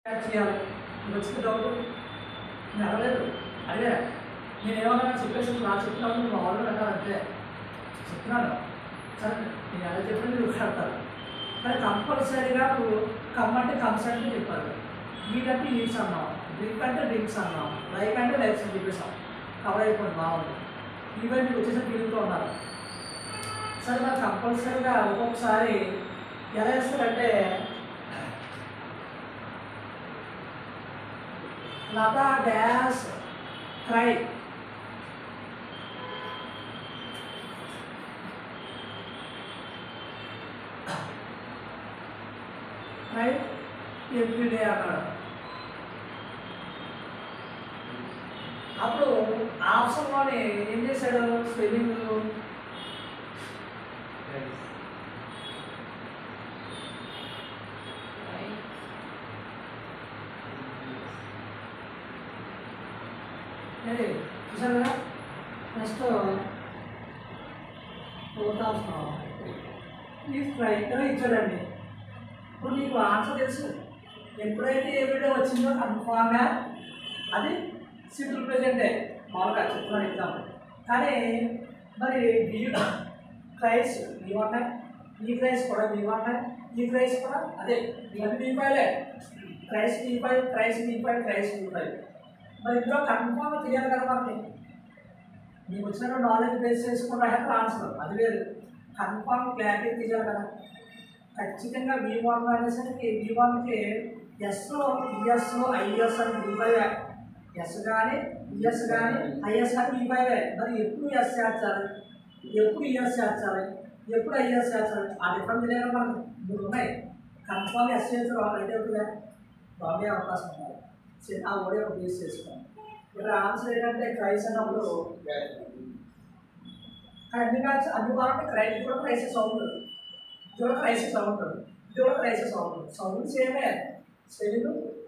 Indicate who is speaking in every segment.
Speaker 1: Add చేయాలి నీకు వచ్చిన డౌట్ నేను అడగలేదు అదే నేను ఏమన్నా చెప్పేసి నా చెప్తున్నాను నువ్వు ఆల్రెడీ అంటారంటే చెప్తున్నాను సరే నేను అలా చెప్పిన నువ్వు కడతారు కానీ కంపల్సరీగా నువ్వు కమ్మంటే కన్సల్ట్ చెప్పాలి ఈట్ అంటే ఈట్స్ అన్నాం డ్రింక్ అంటే డ్రింక్స్ అన్నాం లైక్ అంటే లైక్స్ అని చెప్పేసాం కవర్ అయిపోయింది బాగుంది ఈవెన్ మీకు వచ్చేసి ఫీలింగ్తో ఉన్నారు సరే మరి కంపల్సరీగా ఒక్కొక్కసారి ఎలా చేస్తారంటే Latha dash cry cry everyday అన్నాడు అప్పుడు ఆప్షన్లోనే ఏం చేశాడు స్పెల్లింగ్ అది చూసారు కదా నెక్స్ట్ ఫోర్త్ ఆప్షన్ ఈ స్ట్రైక్గా ఇచ్చాడండి ఇప్పుడు నీకు ఆన్సర్ తెలుసు ఎప్పుడైతే ఏ వీడియో వచ్చిందో కన్ఫామ్గా అది సింపుల్ ప్రెజెంటే మామూలుగా చెప్తున్నాను ఎగ్జామ్ కానీ మరి బీ క్రైస్ బీ ఉన్నాయి ఈ క్రైస్ కూడా బీ ఉన్నాయి ఈ క్రైస్ కూడా అదే ఇవన్నీ బీ ఫైవ్లే cries B five cries B five cries B five మరి ఇందులో కన్ఫామ్ తెలియాలి కదా మనకి మీకు వచ్చిన నాలెడ్జ్ బేస్ చేసుకున్న ఆన్సర్ అది వేరు కన్ఫామ్ క్లారిటీ తెలియాలి కదా ఖచ్చితంగా వి వన్ అనేసరికి వి వన్కి ఎస్లో ఈఎస్లో ఐఎస్ అని వి ఎస్ కానీ ఈఎస్ కానీ ఐఎస్ కానీ వి ఫైవ్ మరి ఎప్పుడు ఎస్ చేర్చాలి ఎప్పుడు ఈఎస్ చేర్చాలి ఎప్పుడు ఐఎస్ చేర్చాలి ఆ డిఫరెంట్ తెలియాలి మనకు మూడు ఉన్నాయి కన్ఫామ్ ఎస్ చేస్తే వాళ్ళు అయితే అవుతుందా బాగా అవకాశం ఉంది సరే, ఆ ఓడే ఒక బేస్ చేసుకోండి ఇక్కడ ఆన్సర్ ఏంటంటే క్రైస్ అన్నప్పుడు అన్ని కాదు అన్ని వాళ్ళకి క్రైస్ కూడా క్రైసిస్ అవుతుంది ఇది కూడా క్రైసిస్ అవుతుంది ఇది కూడా క్రైసిస్ అవుతుంది సౌండ్ సేమే స్పెల్లింగ్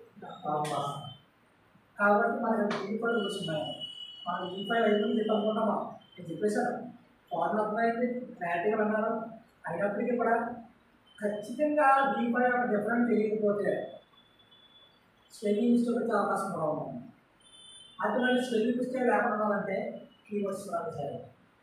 Speaker 1: కాబట్టి మనకి ఈ కూడా చూస్తున్నాయి మనం ఈ ఫైవ్ అయిపోయింది చెప్పి అనుకుంటామా నేను చెప్పేశాను ఫార్ములా అర్థమైంది క్లారిటీగా అన్నారు అయినప్పటికీ కూడా ఖచ్చితంగా ఈ ఫైవ్ ఒక డిఫరెంట్ తెలియకపోతే స్పెల్లింగ్ మిస్టేక్ వచ్చే అవకాశం కూడా ఉంది అటువంటి స్పెల్లింగ్ మిస్టేక్ లేకుండా అంటే కీవర్డ్స్ రాదు సరే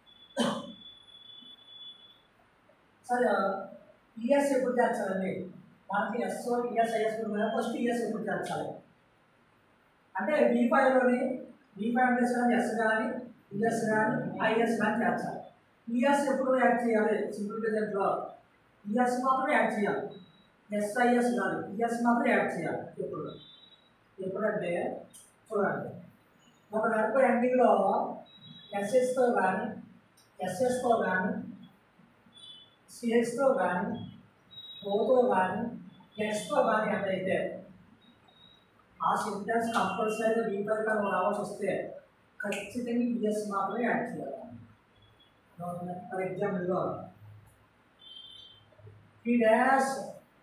Speaker 1: సరే ఈఎస్ ఎప్పుడు చేర్చాలండి మనకి S ES IS first ES ఎప్పుడు చేర్చాలి అంటే బీ ఫైవ్లోని బీ ఫైవ్ అంటే కానీ ఎస్ కానీ ఈఎస్ కానీ ఐఎస్ కానీ చేర్చాలి ఈఎస్ ఎప్పుడు యాడ్ చేయాలి సింపుల్ ప్రెజెంట్లో ఈఎస్ మాత్రం యాడ్ చేయాలి ఎస్ఐఎస్ కాదు ఈఎస్ మాత్రం యాడ్ చేయాలి ఎప్పుడు ఎప్పుడంటే చూడండి ఒక గడప ఎండింగ్లో ఎస్ఎస్తో కానీ ఎస్ఎస్తో కానీ సిఎస్తో కానీ ఓతో కానీ ఎస్తో కానీ ఎంతైతే ఆ సింటెన్స్ కంపల్సరీగా బీపర్ కానీ రావాల్సి వస్తే ఖచ్చితంగా ఈఎస్ మాత్రమే యాడ్ చేయాలి ఫర్ ఎగ్జాంపుల్గా ఈ డాష్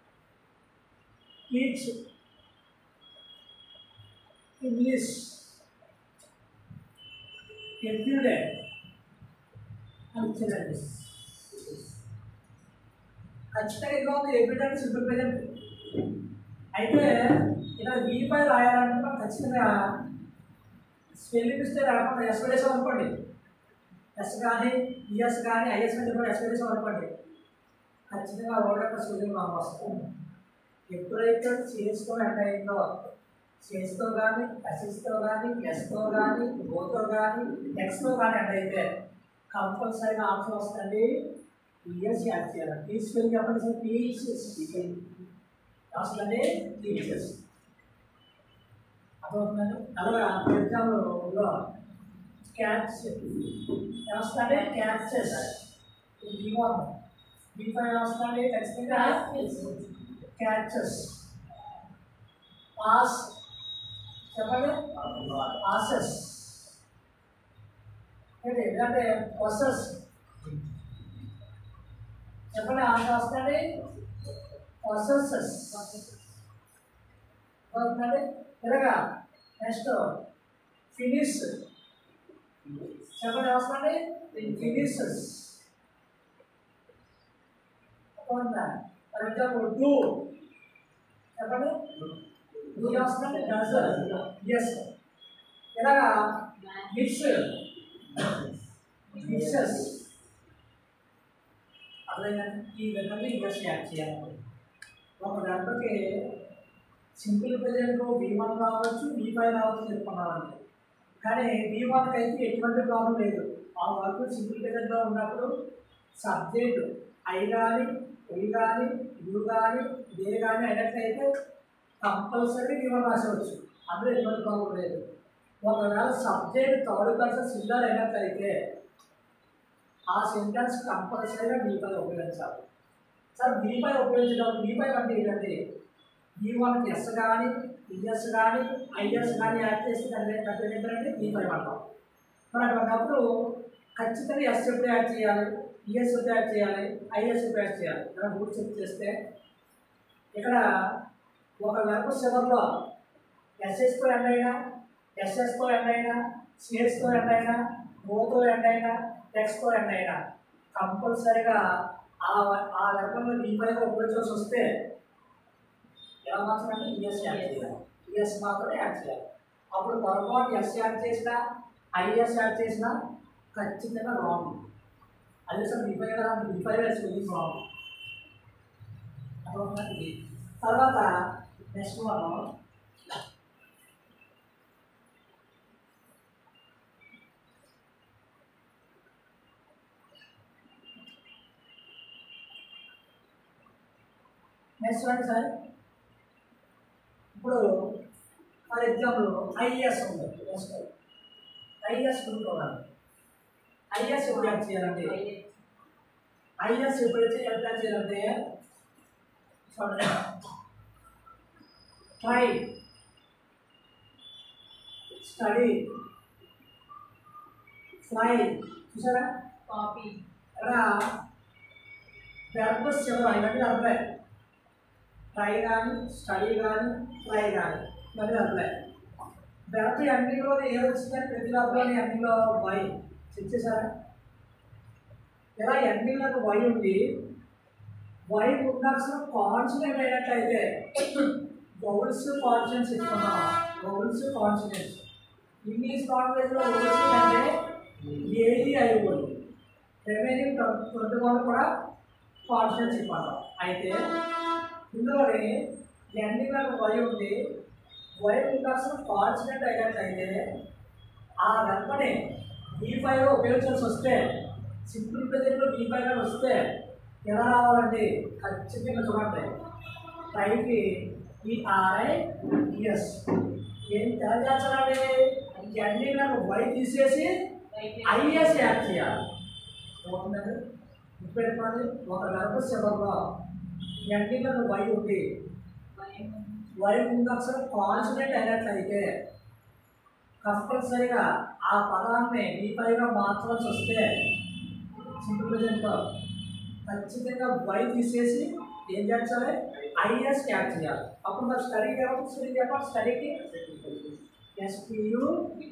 Speaker 1: ఈచ్ ఇంగ్లీష్ ఎవ్రీడే అని ఇచ్చారండి ఖచ్చితంగా ఇంకా ఉంది ఎవ్రీడే అంటే సింపుల్ ప్రెజెంట్ అయితే ఇక్కడ వీ పై రాయాలంటే మనం ఖచ్చితంగా స్పెల్లింగ్ మిస్టేక్ రాకుండా ఎస్ వేసాం అనుకోండి ఎస్ కానీ ఈఎస్ కానీ ఐఎస్ కానీ కూడా ఎస్ వేసాం అనుకోండి ఖచ్చితంగా రోడ్ యొక్క స్పెల్లింగ్ మాకు వస్తుంది ఎప్పుడైతే చేస్తూ ఎంటర్ అయిందో చేస్తో కానీ ఎస్ఎస్తో కానీ ఎస్తో కానీ ఓతో కానీ ఎక్స్తో కానీ ఎంటర్ అయితే కంపల్సరీగా ఆన్సర్ వస్తుంది టీఎస్ యాడ్ చేయాలి టీ స్పెల్లింగ్ చెప్పండి సార్ టీచర్స్ వస్తుంది టీచర్స్ అర్థమవుతుందండి అలాగే ఎగ్జామ్లో క్యాచ్ వస్తుంది catches B one B five వస్తుంది ఖచ్చితంగా క్యాచెస్ పాస్ చెప్పండి పాసెస్ ఏంటి ఎందుకంటే వసెస్ చెప్పండి ఆన్సర్ వస్తుంది వసెసెస్ అవుతుందండి ఇలాగా నెక్స్ట్ ఫినిష్ చెప్పండి వస్తుంది ఫినిషెస్ అవుతుందా ఫర్ ఎగ్జాంపుల్ డూ చెప్పండి డూ వస్తుంది డస్ ఎస్ ఇలాగా మిక్స్ మిక్సెస్ అర్థమైందా ఈ విధంగా ఇంగ్లీష్ యాడ్ చేయాలి ఒక గంటకి సింపుల్ ప్రజెంట్ బీ వన్ రావచ్చు బీ ఫైవ్ రావచ్చు చెప్పుకున్నామండి కానీ బీ వన్కి అయితే ఎటువంటి ప్రాబ్లం లేదు ఆ వర్క్ సింపుల్ ప్రజెంట్లో ఉన్నప్పుడు సబ్జెక్ట్ ఐ కానీ ఐ కానీ యూ కానీ డే కానీ అయినట్లయితే కంపల్సరీ బీ వన్ రాసేవచ్చు అందులో ఎటువంటి ప్రాబ్లం లేదు ఒకవేళ సబ్జెక్ట్ థర్డ్ పర్సన్ సింగర్ అయినట్లయితే ఆ సెంటెన్స్ కంపల్సరీగా బీపై ఉపయోగించాలి సార్ బీపై ఉపయోగించడం బీపై అంటే ఏంటంటే బీ వన్కి ఎస్ కానీ ఈఎస్ కానీ ఐఎస్ కానీ యాడ్ చేసి దాని కట్టేది ఏంటంటే బీపై అంటాం మరి అటువంటిప్పుడు ఖచ్చితంగా ఎస్ ఎప్పుడు యాడ్ చేయాలి ఈఎస్ ఎప్పుడు యాడ్ చేయాలి ఐఎస్ ఎప్పుడు యాడ్ చేయాలి ఇలా రూల్ చెక్ చేస్తే ఇక్కడ ఒక వెర్బ్ చివరిలో ఎస్ఎస్తో ఎండ్ అయినా ఎస్ఎస్తో ఎండ్ అయినా సిఎస్తో ఎండ్ అయినా ఓతో ఎండ్ అయినా టెక్స్ట్తో ఎండ్ అయినా కంపల్సరీగా ఆ ఆ రకంలో డీపైగా ఉపయోగించాల్సి వస్తే ఎలా మాత్రం అంటే ఈఎస్ యాడ్ చేయాలి ఈఎస్ మాత్రమే యాడ్ చేయాలి అప్పుడు పొరపాటు ఎస్ యాడ్ చేసినా ఐఎస్ యాడ్ చేసినా ఖచ్చితంగా రాంగ్ అదే సార్ డీపై కదా డీపై వేసి వెళ్ళి రాంగ్ అర్థమవుతుందా? తర్వాత నెక్స్ట్ మనం నెక్స్ట్ చూడండి సార్ ఇప్పుడు ఫర్ ఎగ్జాంపుల్ ఐఎస్ ఉంది నెక్స్ట్ ఐఎస్ చూసుకోవాలి ఐఎస్ ఎప్పుడు యాడ్ చేయాలంటే ఐఎస్ ఎప్పుడు యాడ్ చేయాలంటే చూడండి ట్రై స్టడీ ఫ్లై చూసారా
Speaker 2: కాపీ
Speaker 1: ఇక్కడ వెర్బస్ చివర ఇవన్నీ అర్థమే ట్రై కానీ స్టడీ కానీ ఫ్లై కానీ ఇవన్నీ అర్థమే వెర్బ్ అన్నిలో ఏది వచ్చిందని ప్రతి వెర్బ్లోని అన్నిలో వై చెక్ చేశారా ఇలా ఎన్నిలకు వై ఉంది వై ఉండాల్సిన కాన్సనెంట్ అయినట్లయితే బౌల్స్ కాన్షియన్స్ ఇస్తున్నాం బౌల్స్ కాన్షియన్స్ ఇంగ్లీష్ లాంగ్వేజ్లో బౌల్స్ అంటే ఏది అయిపోయి రిమైనింగ్ ట్వంటీ వన్ కూడా కాన్షియన్స్ ఇవ్వాలి అయితే ఇందులోని ఎండింగ్ వై ఉంది వై ఉండాల్సిన కాన్స్టెంట్ అయినట్లయితే ఆ వెంటనే ఈ ఫైవ్ ఉపయోగించాల్సి వస్తే సింపుల్ ప్రజెంట్లో ఈ ఫైవ్ అని వస్తే ఎలా రావాలండి ఖచ్చితంగా చూడండి పైకి ఈ ఆర్ఐ ఎస్ ఏం తయారు చేస్తారండి ఇవన్నీ నాకు వై తీసేసి ఐఎస్ యాడ్ చేయాలి అవుతుందండి గుర్తుపెట్టుకోండి ఒక గర్భ చివరిలో ఎండింగ్ వై ఉంది వై ముందు అక్షరం కాన్సనెంట్ అయినట్లయితే కంపల్సరీగా ఆ పదాన్ని నీపైగా మార్చాల్సి వస్తే సింపుల్ ప్రజెంట్లో ఖచ్చితంగా వై తీసేసి ఏం చేయాలి ఐఎస్ యాడ్ చేయాలి అప్పుడు మరి స్టడీకి ఏమవుతుంది స్టడీ చెప్పాలి స్టడీకి ఎస్పియు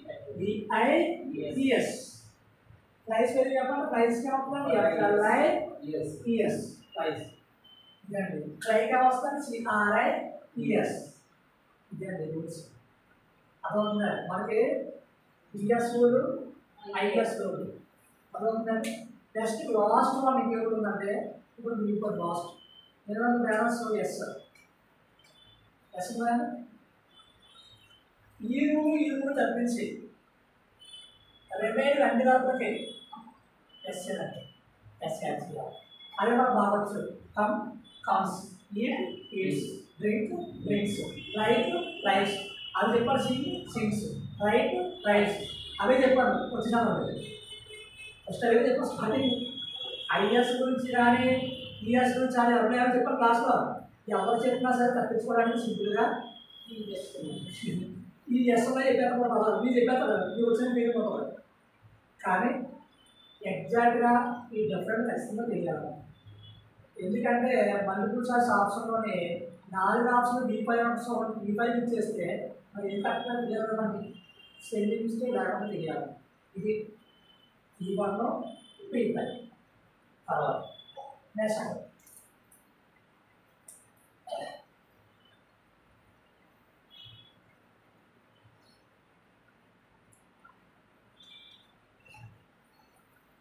Speaker 1: బిఐఈఎస్ ప్రైస్ పేరు చెప్పండి ప్రైస్కి ఏమవుతుంది ఎఫ్ఎల్ఐ ఈఎస్ ప్రైస్ ఇదండి ట్రైకి ఏమొస్తుంది సిఆర్ఐ ఈఎస్ ఇదండి రూల్స్ అదవుతుందా మనకి ఈఎస్ రూల్ ఐఎస్ రూల్ అదవుతుందండి నెక్స్ట్ లాస్ట్ వన్ ఇంకేమిటి ఉందంటే ఇప్పుడు మీకు లాస్ట్ ఇరవై బ్యాలెన్స్ ఎస్ ఎస్ ఈ రూమ్ ఈ రూమ్ తప్పించి రిమైన్ అన్ని దాంట్లోకి ఎస్ అంటే ఎస్ యాడ్ చేయాలి అదే మనం బాగొచ్చు come comes eat eats drink drinks like likes అది చెప్పారు సింగ్ సింగ్స్ రైట్ రైట్స్ అవే చెప్పారు వచ్చినాను ఫస్ట్ అవే చెప్పారు స్టార్టింగ్ ఐఎస్ గురించి కానీ ఈఎస్ గురించి కానీ ఎవరైనా చెప్పారు క్లాస్లో ఎవరు చెప్పినా సరే తప్పించుకోవడానికి సింపుల్గా ఈ ఎస్ఎంఐ చెప్పేస్తారు పదాలు మీరు చెప్పేస్తారు మీరు వచ్చిన మీరు పోతారు కానీ ఎగ్జాక్ట్గా ఈ డిఫరెంట్ ఖచ్చితంగా తెలియాలి ఎందుకంటే మల్టిపుల్ చాయిస్ ఆప్షన్లోనే నాలుగు option B five option B five ఇచ్చేస్తే మరి ఏం కరెక్ట్గా తెలియాలి మనకి స్పెల్లింగ్ మిస్టేక్ లేకుండా తెలియాలి ఇది ఈ వన్లో బీ ఫైవ్ తర్వాత next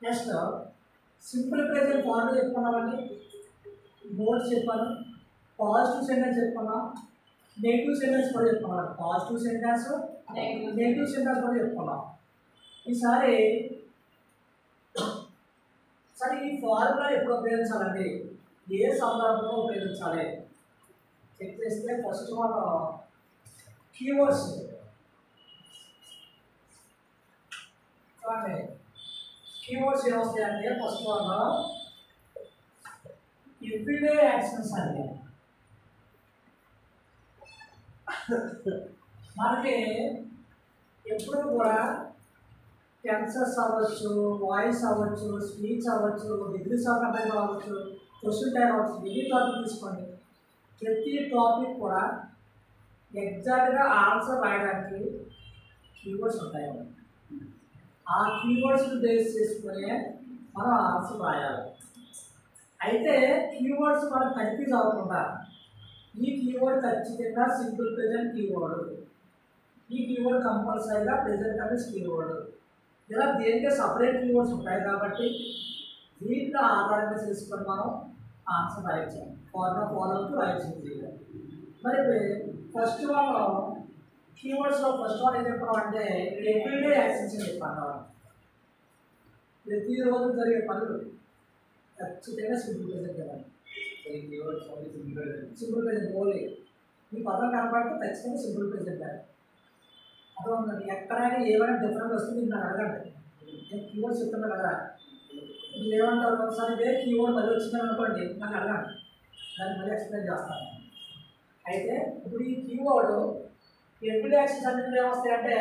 Speaker 1: next simple present formula చెప్పుకున్నామండి నోట్స్ చెప్పాను పాజిటివ్ సెంటెన్స్ చెప్పుకున్నాం నెగిటివ్ సెంటెన్స్ కూడా చెప్పుకున్నాం పాజిటివ్ సెంటెన్స్ నెగిటివ్ సెంటెన్స్ కూడా చెప్పుకున్నాం ఈసారి సరే ఈ ఫార్ములా ఎప్పుడు ఉపయోగించాలండి ఏ సందర్భంలో ఉపయోగించాలి చెక్ చేస్తే ఫస్ట్ మనం కీవర్డ్స్ చూడండి కీవర్డ్స్ ఏమొస్తాయంటే ఫస్ట్ వన్ ఎవ్రీడే యాక్షన్స్ అండి మనకి ఎప్పుడు కూడా టెన్సెస్ అవ్వచ్చు వాయిస్ అవ్వచ్చు స్పీచ్ అవ్వచ్చు డిగ్రీస్ ఆఫ్ కంటెంట్ అవ్వచ్చు క్వశ్చన్ టైం అవ్వచ్చు ఎన్ని టాపిక్ తీసుకోండి ప్రతి టాపిక్ కూడా ఎగ్జాక్ట్గా ఆన్సర్ రాయడానికి కీవర్డ్స్ ఉంటాయి ఆ కీవర్డ్స్ బేస్ చేసుకునే మనం ఆన్సర్ రాయాలి అయితే కీవర్డ్స్ మనం కన్ఫ్యూజ్ అవ్వకుండా ఈ కీవర్డ్ ఖచ్చితంగా సింపుల్ ప్రెజెంట్ కీవర్డ్ ఈ కీవర్డ్ కంపల్సరీగా ప్రెజెంట్ అనేది కీవర్డ్ ఇలా దేనికే సపరేట్ కీవర్డ్స్ ఉంటాయి కాబట్టి వీటిని ఆధారంగా చేసుకొని మనం ఆన్సర్ రాయించాం ఫార్ములా ఫాలో అవుతూ రాయించింది మరి ఫస్ట్ వన్ కీవర్డ్స్లో ఫస్ట్ వన్ ఏం చెప్పడం అంటే ఎవ్రీడే యాక్సెన్స్ అని చెప్పాను ప్రతిరోజు జరిగే పనులు ఖచ్చితంగా సింపుల్ ప్రెజెంట్ కదా సింపుల్ ప్రెజెంట్ ఓన్లీ ఈ పదం కనబడితే ఖచ్చితంగా సింపుల్ ప్రెజెంట్ అది అర్థమవుతుంది ఎక్కడైనా ఏమైనా డిఫరెంట్ వస్తుంది మీరు నన్ను అడగండి నేను కీవర్డ్ చెప్తున్నా కదా మీరు ఏమంటారు ఒకసారి ఇదే కీవర్డ్ మళ్ళీ వచ్చిందని అనుకోండి నన్ను అడగండి దాన్ని మళ్ళీ ఎక్స్ప్లెయిన్ చేస్తాను అయితే ఇప్పుడు ఈ కీవర్డ్ ఎవ్రీ యాక్షన్స్ అన్నింటిలో ఏమొస్తాయంటే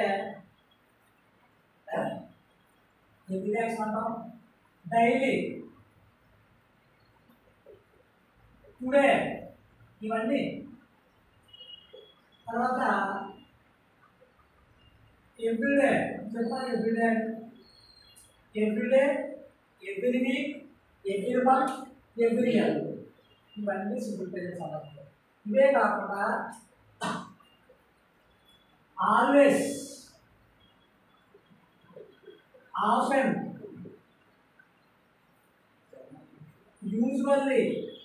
Speaker 1: ఎవ్రీ యాక్షన్ అంటాం డైలీ టుడే ఇవన్నీ తర్వాత ఎవ్రీడే చెప్పాలి everyday everyday every week every month every year ఇవన్నీ సింపుల్ ప్రెజెంట్ సమస్యలు ఇవే కాకుండా ఆల్వేస్ ఆఫెన్ యూజువల్లీ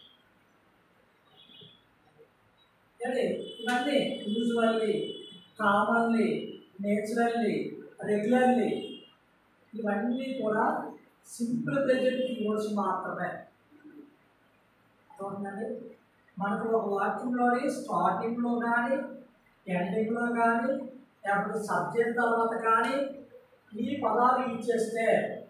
Speaker 1: ఏమండి ఇవన్నీ యూజువల్లీ కామన్లీ నేచురల్లీ రెగ్యులర్లీ ఇవన్నీ కూడా సింపుల్ ప్రెజెంట్ కీవర్డ్స్ మాత్రమే అర్థమవుతుందండి మనకు ఒక వాక్యంలోని స్టార్టింగ్లో కానీ ఎండింగ్లో కానీ లేకపోతే సబ్జెక్ట్ తర్వాత కానీ ఈ పదాలు యూజ్ చేస్తే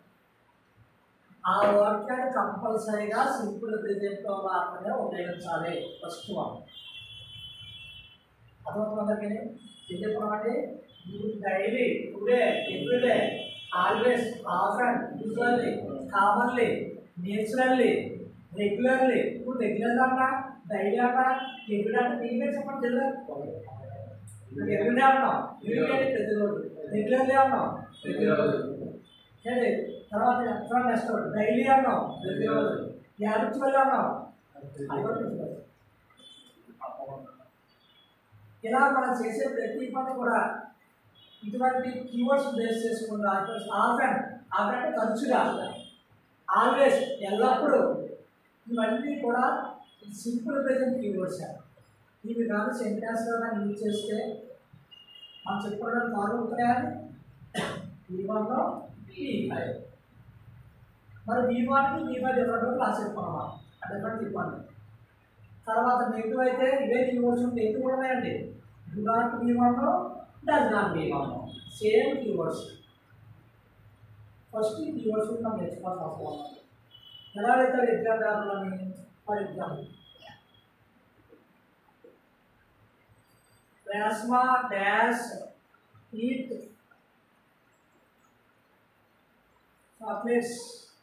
Speaker 1: ఆ వాక్యాన్ని కంపల్సరీగా సింపుల్ ప్రెజెంట్లో మాత్రమే ఉపయోగించాలి ఫస్ట్ వన్ అర్థమవుతుందండి ఏం చెప్పామంటే daily today everyday always often usually commonly naturally regularly ఇప్పుడు రెగ్యులర్ అన్నా డైలీ అన్నా ఎవ్రీ అంటే మీరే చెప్పండి తెలియదు ఎవ్రీడే అన్నాం ఎవ్రీడే అంటే ప్రతిరోజు రెగ్యులర్లీ అన్నాం ప్రతిరోజు ఏంటి తర్వాత తర్వాత నెక్స్ట్ డైలీ అన్నాం ప్రతిరోజు యాభై అన్నాం అది కూడా ప్రతిరోజు ఇలా మనం చేసే ప్రతి పని కూడా ఇటువంటి కీవర్డ్స్ బేస్ చేసుకుంటా ఆఫెన్ ఆఫెన్ అంటే తరచుగా ఆల్వేస్ ఎల్లప్పుడూ ఇవన్నీ కూడా సింపుల్ ప్రెజెంట్ కీవర్డ్స్ ఇవి కానీ సెంటెన్స్లో కానీ యూజ్ చేస్తే మనం చెప్పుకోవడానికి ఫాలో అవుతున్నాయని ఈ వన్లో ఈ ఫైవ్ మరి ఈ వన్కి ఈ ఫైవ్ డిఫరెంట్ క్లాస్ చెప్పుకున్నాం ఆ డిఫరెంట్ చెప్పండి తర్వాత నెగిటివ్ అయితే ఇవే కీవర్డ్స్ నెగిటివ్ కూడా ఉన్నాయండి do not B one does not B one same keywords first ఈ కీవర్డ్స్ మనం నేర్చుకోవాల్సిన అవసరం ఉంది ఎలా అడుగుతారు ఎగ్జామ్ పేపర్లోని ఫర్ ఎగ్జాంపుల్ ప్లాస్మా డాష్ ఈట్ చాక్లెట్స్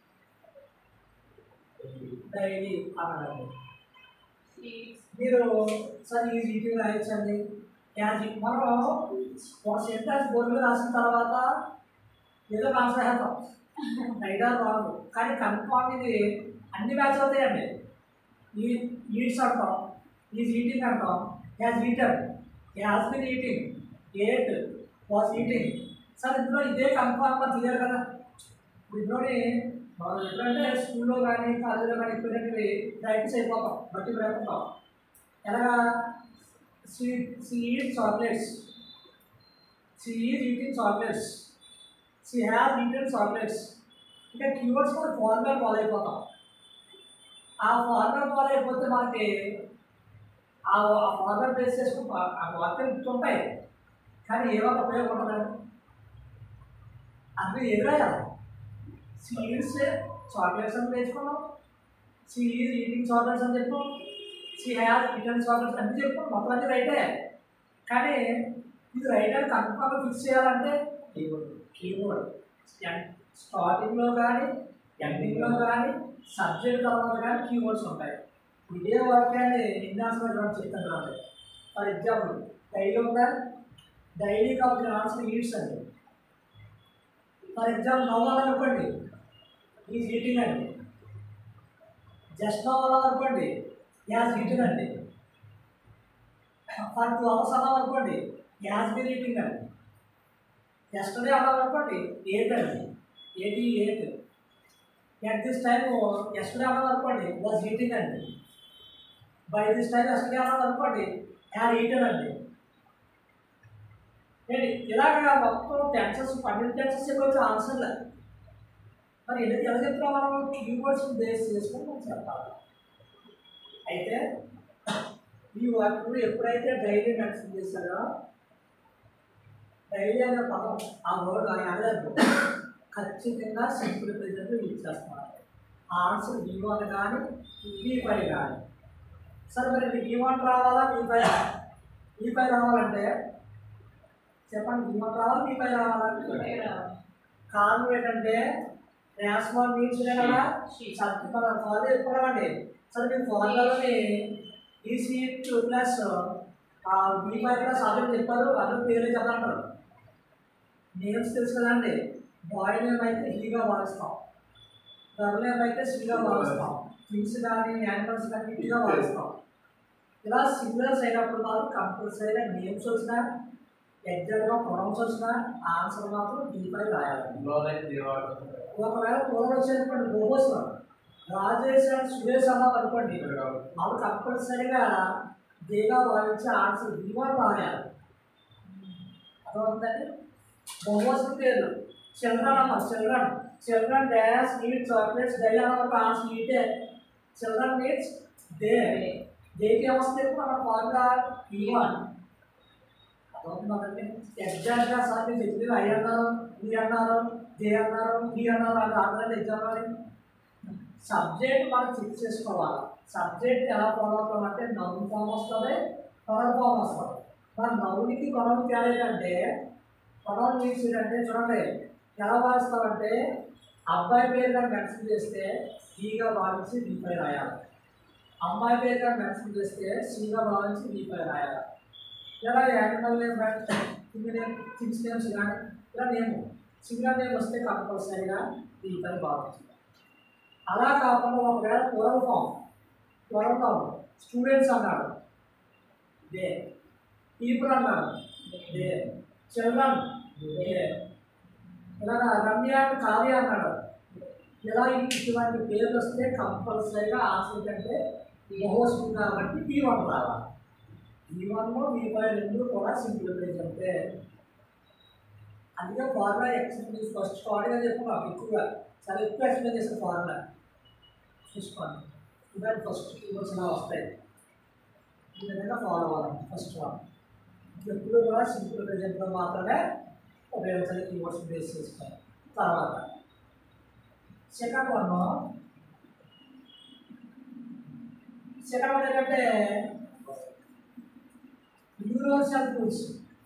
Speaker 1: డైలీ అన్నాడు మీరు సార్ ఈ జీటీ రాయించండి యాజ్ మనం ఒక సెంటెన్స్ బోర్డులో రాసిన తర్వాత ఏదో ఆన్సర్ చేస్తాం ఐదా రాదు కానీ కన్ఫామ్ ఇది అన్ని మ్యాచ్ అవుతాయండి ఈ ఈట్స్ అంటాం ఈజ్ ఈటింగ్ అంటాం has eaten has been eating ate was eating sir ఇందులో ఇదే కన్ఫామ్ అని తెలియాలి కదా ఇప్పుడు ఇందులోని మనం ఎప్పుడంటే స్కూల్లో కానీ కాలేజీలో కానీ ఎప్పుడంటే ప్రాక్టీస్ అయిపోతాం బట్టి పెడుతుంటాం ఎలాగా she she eat chocolates she is eating chocolates she have eaten chocolates ఇంకా కీవర్డ్స్ కూడా ఫార్ములా ఫాలో అయిపోతాం ఆ ఫార్ములా ఫాలో అయిపోతే మనకి ఆ ఫార్ములా బేస్ చేసుకుని ఆ వాక్యం గుర్తుంటాయి కానీ ఏమో ఉపయోగం ఉండదండి అందులో ఎదురయ్యాలి సీడ్స్ చాక్లెట్స్ అని నేర్చుకున్నాం సీ ఈజ్ ఈటింగ్ చాక్లెట్స్ అని చెప్పు సీ హ్యావ్ ఈటన్ చాక్లెట్స్ అన్ని చెప్పు మొత్తం అన్ని రైటే కానీ ఇది రైట్ అని కన్ఫర్మ్గా ఫిక్స్ చేయాలంటే కీబోర్డ్ కీబోర్డ్ స్టార్టింగ్లో కానీ ఎండింగ్లో కానీ సబ్జెక్ట్ తర్వాత కానీ కీవర్డ్స్ ఉంటాయి ఇదే వాక్యాన్ని నిన్నాసమైన చెప్తాను చూడండి ఫర్ ఎగ్జాంపుల్ డైలీ ఉందా డైలీ కాబట్టి ఆన్సర్ ఈడ్స్ అండి ఫర్ ఎగ్జాంపుల్ నవ్వాలనుకోండి ఈజ్ ఈటింగ్ అండి జస్ట్ నవ్వాలనుకోండి యాజ్ ఈటింగ్ అండి ఫర్ టూ అవర్స్ అన్నామనుకోండి యాజ్ బీన్ ఈటింగ్ అండి ఎస్టర్డే అన్నామనుకోండి ఎయిట్ అండి eighty eight at this time yesterday అన్నామనుకోండి వాజ్ ఈటింగ్ అండి బై దిస్ టైం ఎస్టర్డే అన్నామనుకోండి యాడ్ ఈటన్ అండి ఏంటి ఇలాగ మొత్తం టెన్సెస్ పన్నెండు టెన్సెస్ చెప్పవచ్చు ఆన్సర్లే మరి ఎందుకు ఎలా చెప్తున్నాం మనం కీవర్డ్స్ బేస్ చేసుకొని మనం చెప్పాలి అయితే ఈ వాక్యం ఎప్పుడైతే డైలీ మెన్షన్ చేశారో డైలీ అనే పదం ఆ వర్డ్ ఆ యాదవ్ ఖచ్చితంగా సింపుల్ ప్రెజెంట్ యూజ్ చేస్తున్నారు ఆన్సర్ వి వన్ కానీ వి ఫైవ్ కానీ సరే మరి మీకు వి వన్ రావాలా వి ఫైవ్ వి ఫైవ్ రావాలంటే చెప్పండి వి వన్ రావాలా వి ఫైవ్ రావాలా కారణం ఏంటంటే ర్యాస్మాన్ మీన్స్ కదా సత్య మన ఫాదర్ చెప్పుకోవాలండి సరే మీరు ఫాదర్ని ఈసీ two plus B five plus already చెప్పారు అందరూ పేర్లు చెప్పాలంటారు నేమ్స్ తెలుసు కదండి బాయ్ నేమ్ అయితే హీగా వాడుస్తాం గర్ల్ నేమ్ అయితే శ్రీగా వాడుస్తాం థింగ్స్ కానీ యానిమల్స్ కానీ ఇట్గా వాడుస్తాం ఇలా సింగులర్స్ అయినప్పుడు మాత్రం కంపల్సరీగా నేమ్స్ వచ్చినా ఎగ్జాక్ట్గా ప్రొనౌన్స్ వచ్చినా ఆన్సర్ మాత్రం బీ ఫైవ్ రాయాలి ఒకవేళ పూర్వం వచ్చేటప్పుడు బోబోస్ రాజేష్ అండ్ సురేష్ అన్నాం అనుకోండి అప్పుడు కంపల్సరీగా దేగా భావించి ఆన్సర్ బీ వన్ రాయాలి అర్థమవుతుందండి బొమ్మోస్ పేర్లు చిల్డ్రన్ అమ్మ children children dash eat chocolates డై అన్న ఆన్సర్ నీటే చిల్డ్రన్ నీడ్స్ డే డేకి ఏమొస్తే మన ఫార్ములా బీ వన్ అర్థమవుతుందండి ఎగ్జాక్ట్గా సార్ మీరు చెప్పింది ఐ అన్నారు ఈ అన్నారు దే అన్నారు ఈ అన్నారు అది ఆన్లైన్ ఎగ్జామ్ అని సబ్జెక్ట్ మనం చెక్ చేసుకోవాలి సబ్జెక్ట్ ఎలా ఫాలో అవుతామంటే నవ్వు ఫామ్ వస్తుంది కొనల్ ఫామ్ వస్తుంది మన నవ్వునికి కొనలు తేడా ఏంటంటే కొనలు మీన్స్ ఏంటంటే చూడండి ఎలా భావిస్తామంటే అబ్బాయి పేరు కానీ మెన్షన్ చేస్తే ఈగా భావించి బీపై రాయాలి అమ్మాయి పేరు కానీ మెన్షన్ చేస్తే సీగా భావించి బీపై రాయాలి ఇలా animal name king name kings names కానీ ఇలా నేమ్ సింగల్ నేమ్ వస్తే కంపల్సరీగా బీపై భావించాలి అలా కాకుండా ఒకవేళ పూర్వ ఫామ్ పూర్వ ఫామ్ స్టూడెంట్స్ అన్నాడు దే పీపుల్ అన్నాడు దే చిల్డ్రన్ దే ఇలా రమ్య అండ్ కావ్య అన్నాడు ఇలా ఇటువంటి పేర్లు వస్తే కంపల్సరీగా ఆన్సర్ కంటే బహువస్తుంది కాబట్టి బీ వన్ రావాలి బీ వన్ బీ ఫైవ్ రెండు కూడా సింపుల్ పేజ్ అంటే అందుకే ఫార్ములా ఎక్స్ప్లెయిన్ ఫస్ట్ స్టార్ట్గా చెప్పుకున్నాం ఎక్కువగా చాలా ఎక్కువ ఎక్స్ప్లెయిన్ చేసిన ఫార్ములా చూసుకోండి ఇవన్నీ ఫస్ట్ కీవర్డ్స్ ఇలా వస్తాయి ఈ విధంగా ఫాలో అవ్వాలి ఫస్ట్ వన్ ఎప్పుడు కూడా సింపుల్ ప్రెజెంట్లో మాత్రమే ఉపయోగించాలి కీవర్డ్స్ బేస్ చేసుకోవాలి తర్వాత సెకండ్ వన్ సెకండ్ వన్ ఏంటంటే యూనివర్సల్ టూల్స్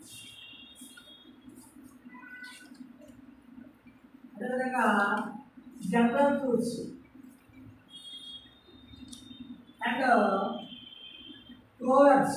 Speaker 1: అదేవిధంగా జనరల్ టూల్స్ అండ్ ప్రోవర్బ్స్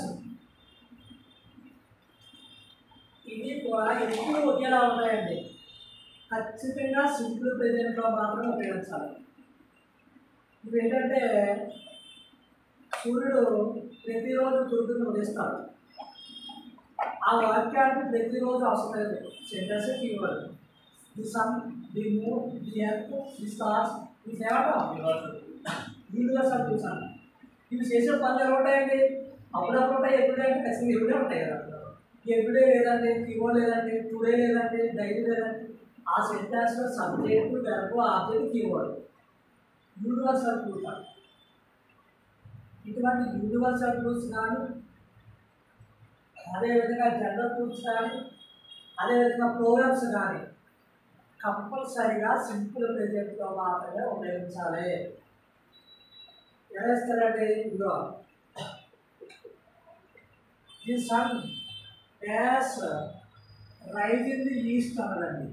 Speaker 1: ఇవి కూడా ఎప్పుడు ఒకేలా ఉంటాయండి ఖచ్చితంగా సింపుల్ ప్రెజెంట్లో మాత్రమే ఉపయోగించాలి ఇవి ఏంటంటే సూర్యుడు ప్రతిరోజు తూర్పును ఉదయిస్తాడు ఆ వాక్యానికి ప్రతిరోజు అవసరం లేదు sentence keyword the sun the moon the earth the stars ఈ ఏమంటాం యూనివర్సల్ టూల్స్ అంట ఇవి చేసే పనులు ఎలా ఉంటాయండి అప్పుడప్పుడు ఉంటాయి ఎప్పుడే అంటే ఖచ్చితంగా ఎప్పుడే ఉంటాయి కదా ఎప్పుడే లేదంటే ఇవో లేదంటే టుడే లేదంటే డైలీ లేదంటే ఆ సెంటెన్స్లో subject verb object keyword universal tools అంట ఇటువంటి యూనివర్సల్ టూల్స్ కానీ అదేవిధంగా జనరల్ టూల్స్ కానీ అదేవిధంగా ప్రోగ్రామ్స్ కానీ కంపల్సరీగా సింపుల్ ప్రెజెంట్తో మాత్రమే ఉపయోగించాలి ఎలా ఇస్తారంటే ఇదిగో the sun dash rise in the east అన్నదండి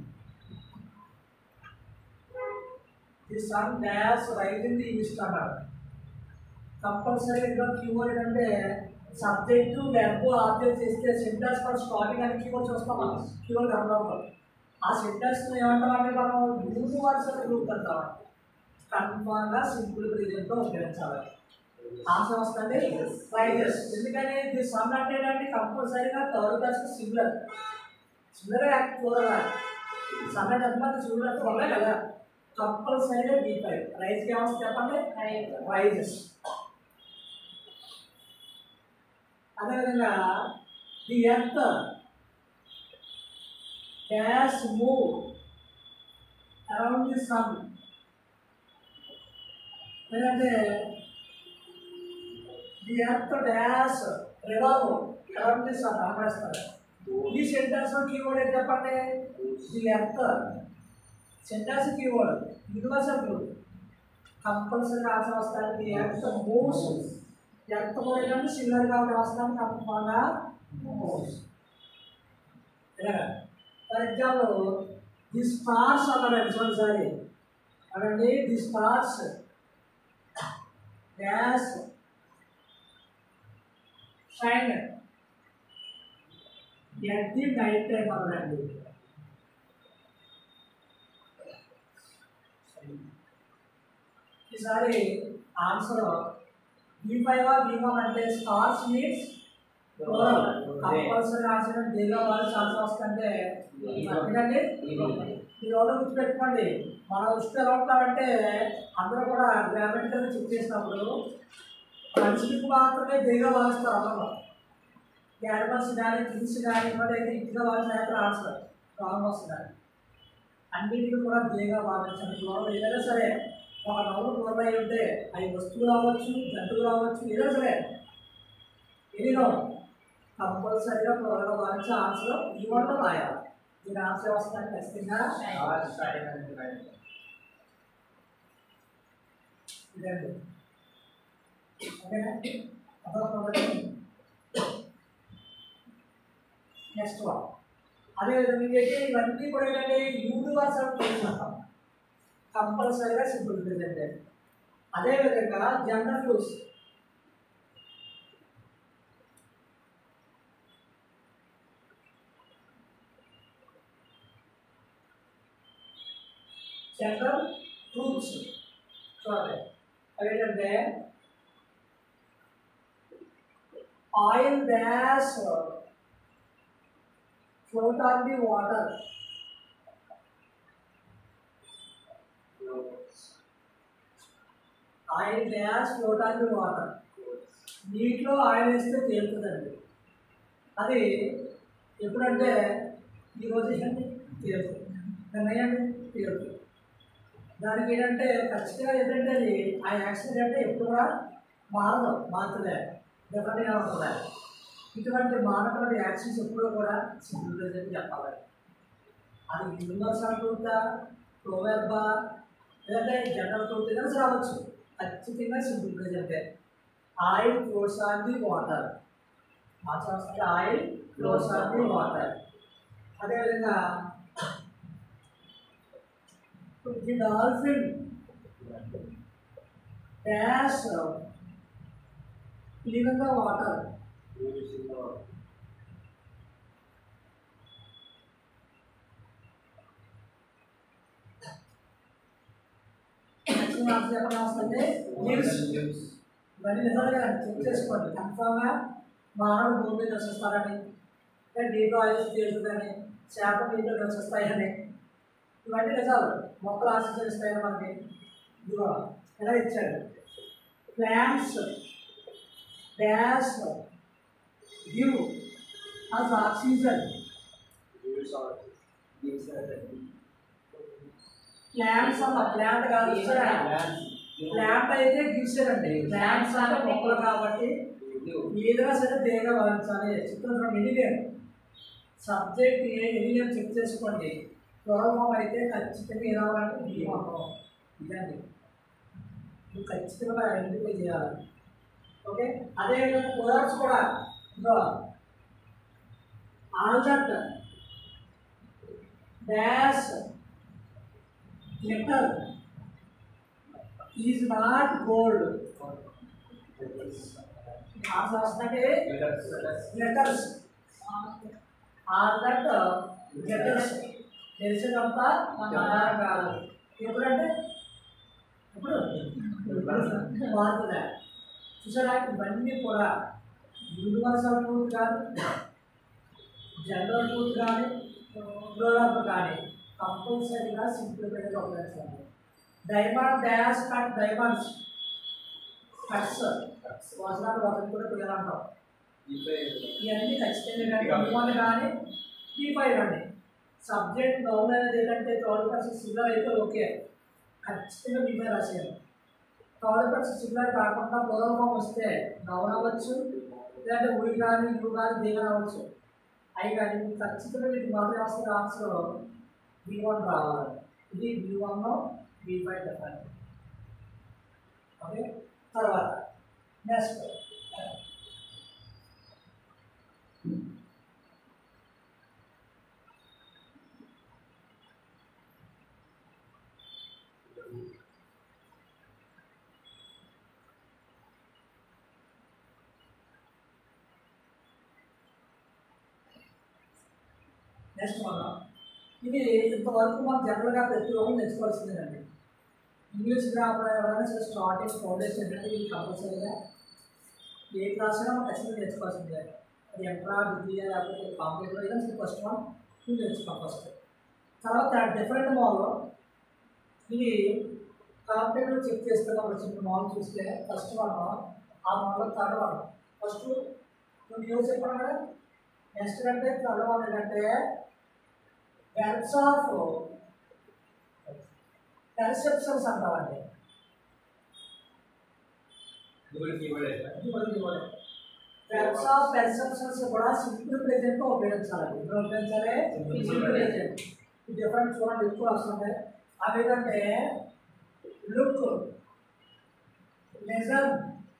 Speaker 1: the sun dash rise in the east అన్నారు కంపల్సరీ ఇందులో కీవర్డ్ అంటే సబ్జెక్టు వెర్బ్ ఆబ్జెక్ట్ చేస్తే సెంటెన్స్ మనం స్టార్టింగ్ అని కీవర్డ్ చూస్తాం మనం కీవర్డ్ కనబడదు ఆ సెంటెన్స్ ఏమంటామంటే మనం యూనివర్సల్ గ్రూప్ అంటామండి కన్ఫామ్గా సింపుల్ ప్రెజెంట్తో ఉపయోగించాలి ఆన్సర్ వస్తుంది రైజెస్ ఎందుకని ఇది సమ్ అంటే ఏంటంటే కంపల్సరీగా third person similar similar act చూడాలి సమ్ అంటే ఎంతమంది సిమిలర్ చూడాలి కదా కంపల్సరీగా బీ ఫైవ్ రైజ్కి ఏమొస్తుంది చెప్పండి రైజెస్ అదేవిధంగా the earth dash move around the sun లేదంటే the earth dash revolve around the sun ఆపేస్తారు ఈ సెంటెన్స్ కీవర్డ్ ఏంటి చెప్పండి the earth sentence keyword universal group compulsory answer వస్తాయి ది ఎర్త్ మూవ్స్ ఎర్త్ కూడా ఏంటంటే సిమిలర్గా ఉండే వస్తాను కంపల్గా moves for example the stars అన్నాడండి చూడండి సారి అనండి the stars dash shine at the night time అన్నాడండి ఈసారి answer B five B one అంటే స్టార్స్ మీన్స్ కంపల్సరీ ఆన్సర్ దేగా వాళ్ళు ఛాన్స్ వస్తుంటే ఎందుకంటే మీరు ఎవరో గుర్తుపెట్టుకోండి మన దృష్టి ఎలా ఉంటామంటే అందరూ కూడా గ్రామటికల్ చెక్ చేసినప్పుడు మనిషికి మాత్రమే దేగా భావిస్తారు అందరూ యానిమల్స్ కానీ థింగ్స్ కానీ ఇవ్వండి అయితే ఇంటిగా వాళ్ళు అయితే ఆన్సర్ రాంగ్ వస్తున్నారు అన్నింటికి కూడా దేగా భావించండి గౌరవం ఏదైనా సరే ఒక నవ్వు పూర్వై ఉంటే అవి వస్తువు రావచ్చు జంతువు రావచ్చు ఏదైనా సరే ఎనినో కంపల్సరీగా త్వరగా భావించే ఆన్సర్ ఈ వంట రాయాలి దీని ఆన్సర్ వస్తుంది ఖచ్చితంగా ఇదండి ఓకేనా అదొకటి నెక్స్ట్ వన్ అదేవిధంగా ఏంటంటే ఇవన్నీ కూడా ఏంటంటే యూనివర్సల్ టూల్స్ అంటాం కంపల్సరీగా సింపుల్ ప్రెజెంట్ అదేవిధంగా జనరల్ టూల్స్ జనరల్ ట్రూత్స్ చూడండి అదేంటంటే oil dash float on the water oil dash float on the water నీటిలో ఆయిల్ వేస్తే తేలుతుందండి అది ఎప్పుడంటే ఈరోజు ఏంటంటే తేలుతుంది నిన్నయండి తేలుతుంది దానికి ఏంటంటే ఖచ్చితంగా ఏంటంటే అది ఆ యాక్సిడెంట్ అంటే ఎప్పుడు కూడా మారదు మారుతుందే డిఫరెంట్గా ఉంటుంది ఇటువంటి మానటువంటి యాక్షన్స్ ఎప్పుడూ కూడా సింపుల్ ప్రెజెంట్ చెప్పాలి అది యూనివర్సల్ ట్రూతా ప్రోవెర్బా లేదంటే జనరల్ ట్రూత్ ఏదైనా రావచ్చు ఖచ్చితంగా సింపుల్ ప్రెజెంటే oil floats on the water మార్చాల్సింది oil floats on the water అదేవిధంగా the dolphin dash live the water next marks ఎక్కడ వస్తుంది న్యూస్ ఇవన్నీ నిజంగా చెక్ చేసుకోండి కన్ఫామ్గా మానవుడు భూమి మీద నివసిస్తారని లేదా నీటిలో ఆయుష్ తీరుతుందని చేప నీటిలో నివసిస్తాయని ఇవన్నీ నిజాలు మొక్కలు ఆశీర్వదిస్తాయని మనకి ఇదిగో ఎలా ఇచ్చాడు plants dash give us oxygen plants అన్న ప్లాంట్ కాదు ప్లాంట్ అయితే గివ్సారండి ప్లాంట్స్ అంటే మొక్కలు కాబట్టి ఏదైనా సరే దేగా వహించాలి చిత్రం ఎనిలేం సబ్జెక్ట్ ఏ ఎనిలేం చెక్ చేసుకోండి పూర్వం అయితే ఖచ్చితంగా ఏ రావాలంటే బియ్యం ఇదండి నువ్వు ఖచ్చితంగా ఐడెంటిఫై చేయాలి ఓకే అదేవిధంగా కుదర్స్ కూడా ఇదో all that dash letter is not gold వస్తుందంటే లెటర్స్ ఆల్ దట్ లెటర్స్ తెలిసినంత బంగారం కాదు ఎప్పుడంటే ఇప్పుడు మారుతుందా చూసారా ఇవన్నీ కూడా యూనివర్సల్ ట్రూత్ కాదు జనరల్ ట్రూత్ కానీ గ్రోలప్ కానీ కంపల్సరీగా సింప్లిఫైడ్గా ఉపయోగించాలి diamond dash cut diamonds cuts వచనాలు ఒకటి కూడా పిల్లలంటాం ఇవన్నీ ఖచ్చితంగా కానీ వన్ కానీ టీ ఫైవ్ అండి సబ్జెక్ట్ డౌన్ అనేది ఏంటంటే థర్డ్ పర్సన్ సిల్లర్ అయితే ఓకే ఖచ్చితంగా మీమే రాసేయాలి థర్డ్ పర్సన్ సిల్లర్ కాకుండా పూర్వపం వస్తే డౌన్ అవ్వచ్చు లేదంటే ఉడి కానీ ఇల్లు కానీ దిగని అవ్వచ్చు అవి కానీ మీకు ఖచ్చితంగా మీకు మొదటి వస్తున్న ఆన్సర్ బి వన్ రావాలి ఇది బి వన్ బి ఫైవ్ చెప్పండి ఓకే తర్వాత నెక్స్ట్ నెక్స్ట్ మనం ఇది ఇంతవరకు మనం జనరల్గా ప్రతి ఒక్కరు నేర్చుకోవాల్సిందేనండి ఇంగ్లీష్ గ్రామర్ ఎవరైనా సరే స్టార్టింగ్ ఫౌండేషన్ ఏంటంటే ఇది కంపల్సరీగా ఏ క్లాస్ అయినా మనం ఖచ్చితంగా నేర్చుకోవాల్సిందే అది ఎంట్రా డిగ్రీ లేకపోతే కాంప్యూటర్ ఏదైనా సరే ఫస్ట్ వన్ ఇది నేర్చుకోం ఫస్ట్ తర్వాత డిఫరెంట్ మాల్లో ఇది కాంప్యూటర్ చెక్ చేస్తే మనం చిన్న మాల్ చూస్తే ఫస్ట్ వన్ ఆ మాల్లో థర్డ్ వన్ ఫస్ట్ కొన్ని యూజ్ చెప్పాను కదా నెక్స్ట్ అంటే థర్డ్ వన్ ఏంటంటే వెబ్స్ ఆఫ్ పెర్సెప్షన్స్ అంటామండి వెబ్స్ ఆఫ్ పెర్సెప్షన్స్ కూడా సింపుల్ ప్రెజెంట్ ఉపయోగించాలి ఇప్పుడు ఉపయోగించాలి సింపుల్ ప్రెజెంట్ డిఫరెంట్ చూడండి ఎక్కువ వస్తుంది అవి ఏంటంటే look listen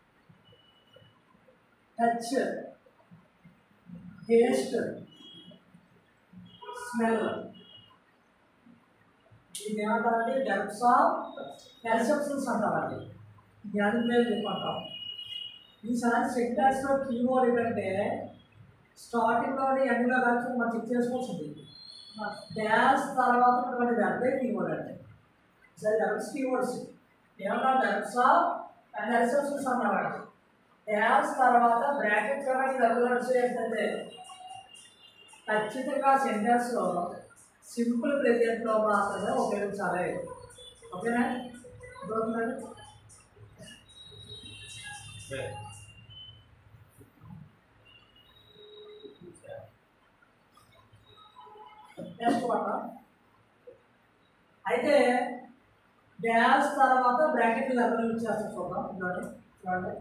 Speaker 1: touch taste smell ఇది ఏమంటారంటే డెప్స్ ఆఫ్ పెర్సెప్షన్స్ అంటారండి జ్ఞానం మీద చెప్పంటాం ఈసారి సెక్టార్స్లో కీబోర్డ్ ఏంటంటే స్టార్టింగ్లోని ఎండ్లో కలిసి మనం చెక్ చేసుకోవాల్సింది డ్యాన్స్ తర్వాత ఉన్నటువంటి వెబ్బే కీబోర్డ్ అంటే సరే డెప్స్ కీబోర్డ్స్ ఏమన్నా డెప్స్ ఆఫ్ పెర్సెప్షన్స్ అన్నమాట డ్యాన్స్ తర్వాత బ్రాకెట్ కాబట్టి వెబ్బ్ ఏంటంటే ఖచ్చితంగా సెంటెన్స్లో సింపుల్ ప్రెజెంట్లో మాత్రమే ఉపయోగించాలి ఓకేనా అర్థమవుతుందండి నెక్స్ట్ మాట అయితే డ్యాష్ తర్వాత బ్రాకెట్ లెవెల్ యూజ్ చేస్తాం చూద్దాం చూడండి చూడండి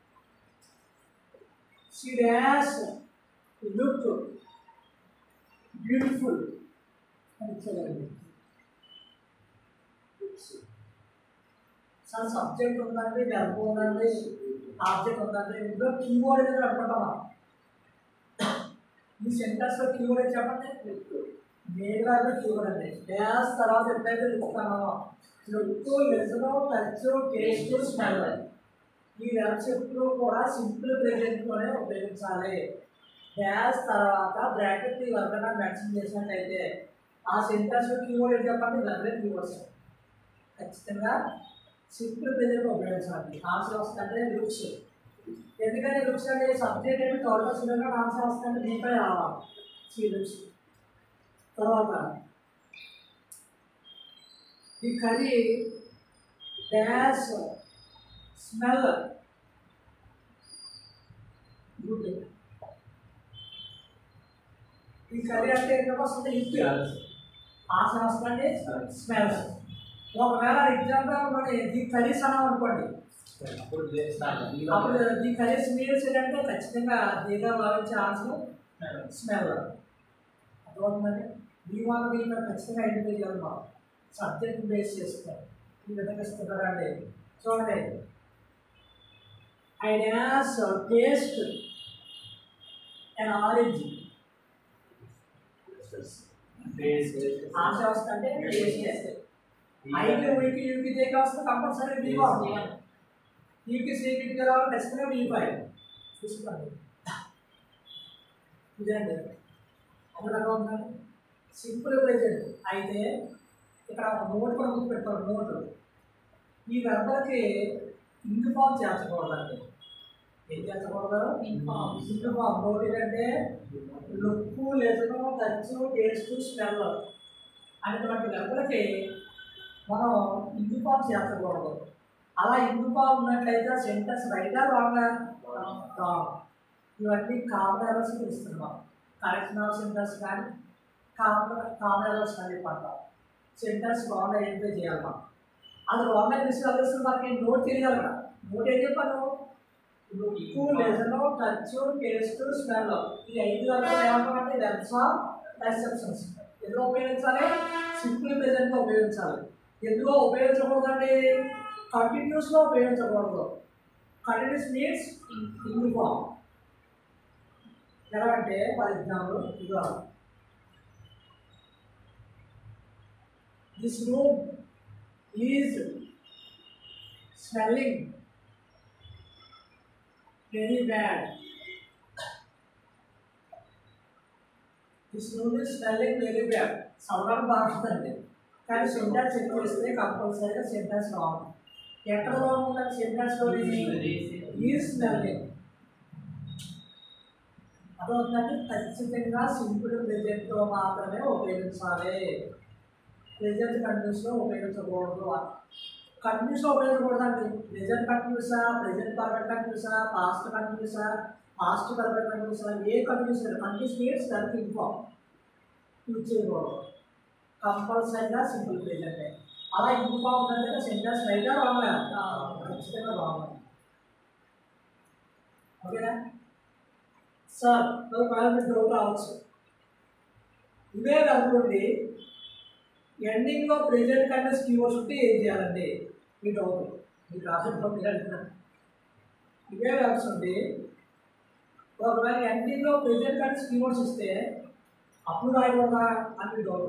Speaker 1: షీ డ్యాష్ లుక్ బ్యూటిఫుల్ అని ఇచ్చేదండి సార్ సబ్జెక్ట్ ఉందండి వెర్బ్ ఉందండి ఆబ్జెక్ట్ ఉందండి ఇందులో కీబోర్డ్ మీద అనుకుంటామా ఈ సెంటెన్స్లో కీబోర్డ్ ఏం చెప్పండి నేరుగా కీబోర్డ్ అండి డ్యాన్స్ తర్వాత ఎప్పుడైతే ఇస్తానో look listen touch taste smell ఈ వెబ్స్ ఎప్పుడు కూడా సింపుల్ ప్రెజెంట్లోనే ఉపయోగించాలి డ్యాష్ తర్వాత బ్రాకెట్ ఎవరికైనా మెన్షన్ చేసినట్టయితే ఆ సెంటెన్స్ కీవర్డ్ ఏంటి చెప్పండి వెబ్లే కీవర్డ్స్ ఖచ్చితంగా సింపుల్ ప్రెజెంట్ ఉపయోగించాలి ఆన్సర్ వస్తుందంటే లుక్స్ ఎందుకంటే లుక్స్ అంటే సబ్జెక్ట్ ఏంటి థర్డ్ పర్సన్ ఆన్సర్ వస్తుందంటే దీనిపై రావాలి సీ లుక్స్ తర్వాత ఈ కర్రీ డాష్ స్మెల్ గుడ్ ఈ కర్రీ అంటే ఏంటో వస్తుంది ఇంటి ఆసన వస్తుంది స్మెల్ ఒకవేళ ఎగ్జాంపుల్ మనం ది కర్రీస్ అన్నాం అనుకోండి
Speaker 2: అప్పుడు చేస్తాను
Speaker 1: అప్పుడు ది కర్రీస్ మీల్స్ ఏంటంటే ఖచ్చితంగా దీగా భావించే ఆన్సర్ స్మెల్ అర్థమవుతుందండి మీ వాళ్ళ మీద ఖచ్చితంగా ఐడెంటిఫై చేయాలి మనం సబ్జెక్ట్ బేస్ చేసుకుంటాం ఈ విధంగా ఇస్తున్నారా అండి చూడండి ఐడియాస్ టేస్ట్ అండ్ ఆరెంజ్ ఆశ వస్తుంటే టేస్ట్ చేస్తాయి ఐదు వీక్ యూకి దేకా వస్తే కంపల్సరీ బీ వన్ యూకి సీకి రావాలి ఖచ్చితంగా బీ ఫైవ్ చూసుకోండి ఇదండి అందులో ఉందండి సింపుల్ ప్రెజెంట్ అయితే ఇక్కడ ఒక నోట్ కూడా ముందు పెట్టాలి నోటు ఈ వెంటకి ఇందు ఫామ్ చేర్చకూడదండి ఏం చేర్చకూడదు ఇందు ఫామ్ నోట్ ఏంటంటే look listen touch taste smell అనేటువంటి వెంటకి మనం ఇందు ఫామ్ చేర్చకూడదు అలా ఇందు ఫామ్ ఉన్నట్లయితే సెంటెన్స్ రైటా రాంగా రాంగ్ ఇవన్నీ కామన్ ఎర్రర్స్ పిలుస్తున్నాం కరెక్షన్ ఆఫ్ సెంటెన్స్ కానీ కామన్ కామన్ ఎర్రర్స్ అని చెప్పంటాం సెంటెన్స్ రాంగ్ ఐడెంటిఫై చేయాలి మనం అది రాంగ్ ఐడెంటిఫై తెలిసిన మనకి నోట్ తెలియాలి కదా నోట్ ఏం చెప్పాను look listen touch taste smell ఈ ఐదు వరకు ఏమంటామంటే వెబ్స్ ఆఫ్ పర్సెప్షన్స్ ఎందులో ఉపయోగించాలి సింపుల్ ప్రెజెంట్లో ఉపయోగించాలి ఎందులో ఉపయోగించకూడదండి కంటిన్యూస్లో ఉపయోగించకూడదు కంటిన్యూస్ మీన్స్ ఇన్ ఫామ్ ఎలా అంటే ఫర్ ఎగ్జాంపుల్ ఇదిగో this room is smelling very bad this room is smelling very bad sound బాగుంటుందండి కానీ సెంటెన్స్ చెక్ చేస్తే కంపల్సరీగా సెంటెన్స్ రావాలి ఎక్కడ బాగుంటుంది సెంటెన్స్లో ఈ స్మెల్లింగ్ అదొకటి ఖచ్చితంగా సింపుల్ ప్రెజెంట్లో మాత్రమే ఉపయోగించాలి ప్రెజెంట్ కంటిన్యూస్లో ఉపయోగించకూడదు కంటిన్యూస్లో ఉపయోగించకూడదండి ప్రెజెంట్ కంటిన్యూసా ప్రెజెంట్ పర్ఫెక్ట్ కంటిన్యూసా పాస్ట్ కంటిన్యూసా పాస్ట్ పర్ఫెక్ట్ కంటిన్యూసా ఏ కంటిన్యూస్ కంటిన్యూస్ మీన్స్ దానికి ఇన్ఫార్మ్ యూజ్ చేయకూడదు కంపల్సరీగా సింపుల్ ప్రెజెంటే అలా ఇన్ఫార్మ్ ఉందంటే సెంటెన్స్ రైటా రాంగ్ ఖచ్చితంగా రాంగ్ ఓకేనా సార్ ఒకవేళ మీకు డౌట్ రావచ్చు ఇవే అనుకోండి ఎండింగ్లో ప్రెజెంట్ కంటే కీవర్డ్స్ ఉంటే ఏం చేయాలండి మీ డౌట్ మీకు రాసిన మీరు అడుగుతున్నారు ఇవే వెబ్స్ ఉంది ఒకవేళ ఎండింగ్లో ప్రెజెంట్ కంటే కీవర్డ్స్ ఇస్తే అప్పుడు రాయకూడదా అని మీ డౌట్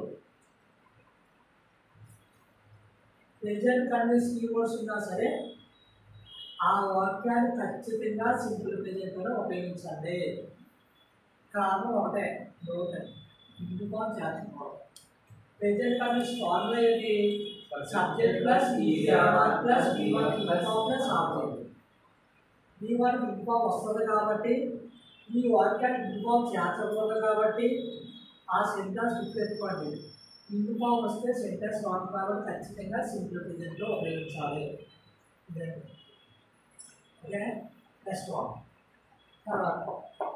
Speaker 1: ప్రెజెంట్ కండిస్ కీవర్డ్స్ ఉన్నా సరే ఆ వాక్యాన్ని ఖచ్చితంగా సింపుల్ ప్రెజెంట్లో ఉపయోగించండి కారణం ఒకటే డౌట్ ఇందుకో చేస్తున్నాం ప్రెజెంట్ కండిస్ ఫార్ములా ఏంటి subject plus plus B one plus object B one ing form వస్తుంది కాబట్టి ఈ వాక్యాన్ని ఇన్ఫామ్ చేర్చకూడదు కాబట్టి ఆ సెంటెన్స్ గుర్తుపెట్టుకోండి ఇన్ఫామ్ వస్తే సెంటెన్స్ వాడు కాబట్టి ఖచ్చితంగా సింపుల్ ప్రెజెంట్లో ఉపయోగించాలి ఇదండి ఓకే నెక్స్ట్ వన్ తర్వాత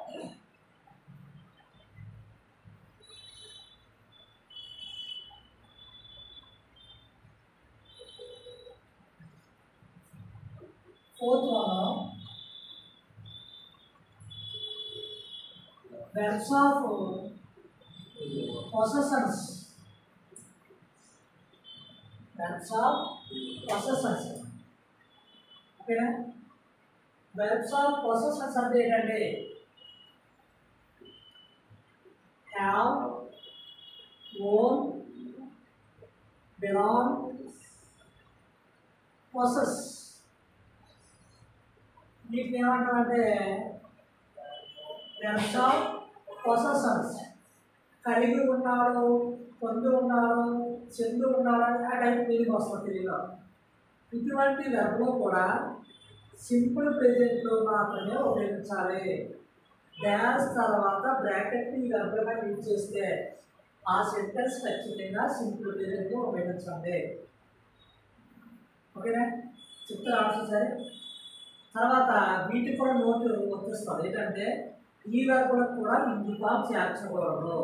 Speaker 1: fourth one verbs of possessions verbs of possessions ఓకేనా verbs of possessions అంటే ఏంటంటే హ్యావ్ ఓన్ బిలాంగ్ పొసెస్ వీటిని ఏమంటామంటే verbs of possessions కలిగి ఉన్నాడు పొంది ఉన్నాడు చెంది ఉన్నాడు అని ఆ టైప్ మీనింగ్ వస్తుంది తెలుగులో ఇటువంటి వెబ్లో కూడా సింపుల్ ప్రెజెంట్లో మాత్రమే ఉపయోగించాలి డ్యాన్స్ తర్వాత బ్రాకెట్ ఈ వెబ్గా యూజ్ చేస్తే ఆ సెంటెన్స్ ఖచ్చితంగా సింపుల్ ప్రెజెంట్లో ఉపయోగించండి ఓకేనా చెప్తే ఆన్సర్ సరే తర్వాత వీటికి కూడా నోట్ వచ్చేస్తుంది ఏంటంటే ఈ వర్గులకు కూడా ఇంటి ఫామ్ చేర్చకూడదు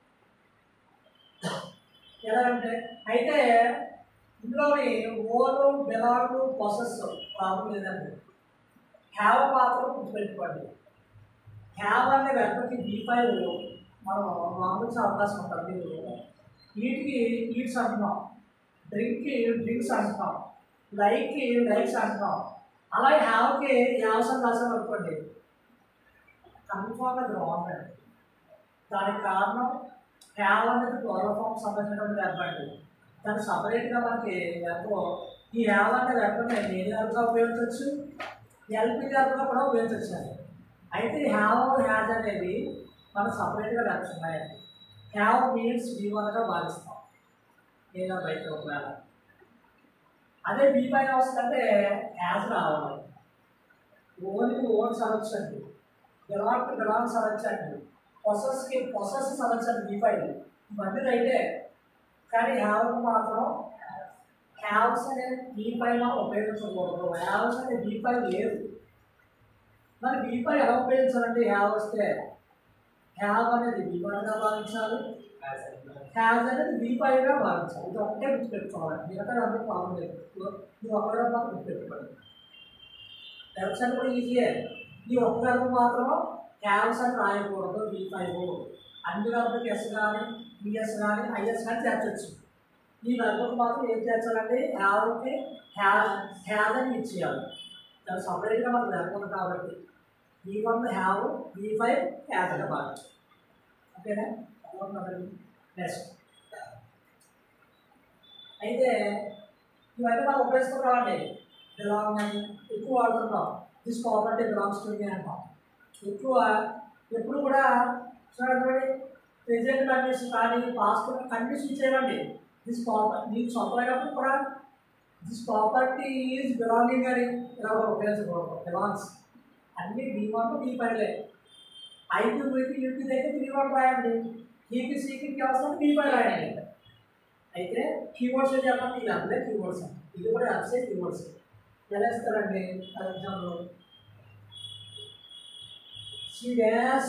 Speaker 1: ఎలా అంటే అయితే ఇందులోని ఓలు బెలాలు పొసెస్ ప్రాబ్లం లేదండి హ్యావ్ మాత్రం గుర్తుపెట్టుకోండి హ్యావ్ అనే వెంటకి బీ ఫైవ్ మనం వాంగించే అవకాశం ఉంటుంది మీరు వీటికి ఈట్స్ అంటున్నాం డ్రింక్కి డ్రింక్స్ అంటున్నాం లైక్కి లైక్స్ అంటున్నాం అలాగే హ్యావ్కి యావసం రాసాం అనుకోండి కన్ఫామ్గా అది రాంగ్ అండి దానికి కారణం హ్యావ్ అనేది క్లోరోఫామ్ సంబంధించినటువంటి వెర్బ్ అండి దాన్ని సపరేట్గా మనకి వెర్బ్ ఈ హ్యావ్ అనే వెర్బ్ నేను ఏ వెర్బ్గా ఉపయోగించవచ్చు ఎల్పి వెర్బ్గా కూడా ఉపయోగించవచ్చు అయితే హ్యావ్ హ్యాజ్ అనేవి మనం సపరేట్గా వెర్బ్స్ ఉన్నాయండి హ్యావ్ మీన్స్ బీ వన్గా భావిస్తాం నేను బయట ఒకవేళ అదే బీ పైన వస్తుందంటే హ్యాజ్ రావాలి ఓన్కి ఓన్ సరొచ్చండి బిలాంగ్ బిలాంగ్ సరొచ్చండి పొసెస్కి పొసెస్ సరొచ్చండి బీ పైన ఇవన్నీ రైటే కానీ హ్యావ్ మాత్రం హ్యావ్స్ అనేది బీ పైన ఉపయోగించకూడదు హ్యావ్స్ అనేది బీ పైన లేదు మరి బీ పై ఎలా ఉపయోగించాలంటే హ్యావ్ వస్తే హ్యావ్ అనేది బీ పైన భావించాలి హ్యాజ్ అనేది బీ పైగా భావించాలి ఇది ఒకటే గుర్తుపెట్టుకోవాలి మిగతా అందరూ ప్రాబ్లం లేదు ఇది ఒకటే మాత్రం గుర్తుపెట్టుకోవాలి వెబ్స్ అని కూడా ఈజీయే ఈ ఒక్క వెర్బ్ మాత్రం హ్యావ్స్ అని రాయకూడదు బీ ఫైవ్ అన్ని వెర్బులకి ఎస్ కానీ బిఎస్ కానీ ఐఎస్ కానీ చేర్చొచ్చు ఈ వెర్బుకి మాత్రం ఏం చేర్చాలంటే హ్యావ్కి హ్యాజ్ హ్యాజ్ అని ఇచ్చేయాలి దాని సపరేట్గా మనకు వెర్బ్ ఉంది కాబట్టి B one have B five హ్యాజ్గా బాగా ఓకేనా నెక్స్ట్ అయితే ఇవన్నీ మనం ఉపయోగిస్తున్నామండి బిలాంగ్ అని ఎక్కువ వాడుతున్నాం this property belongs to me అంటాం ఎక్కువ ఎప్పుడు కూడా చూడండి ప్రెజెంట్ కండిషన్ కానీ పాస్ట్ కండిషన్ ఇచ్చేయండి దిస్ ప్రాపర్ నీకు సొంతమైనప్పుడు కూడా దిస్ ప్రాపర్టీ ఈజ్ బిలాంగింగ్ అని ఇలా ఉపయోగించకూడదు బిలాంగ్స్ అన్నీ బీ వన్ బీ పైలే ఐదు వీటి యూపీ దగ్గర బీ వన్ రాయండి ఈపీ సీకి అవసరం బీ పై రాయండి అయితే కీవర్డ్స్ చెప్పండి ఇది అప్పుడే కీవర్డ్స్ ఇది కూడా అప్సే కీవర్డ్స్ ఎలా ఇస్తారండి for example she dash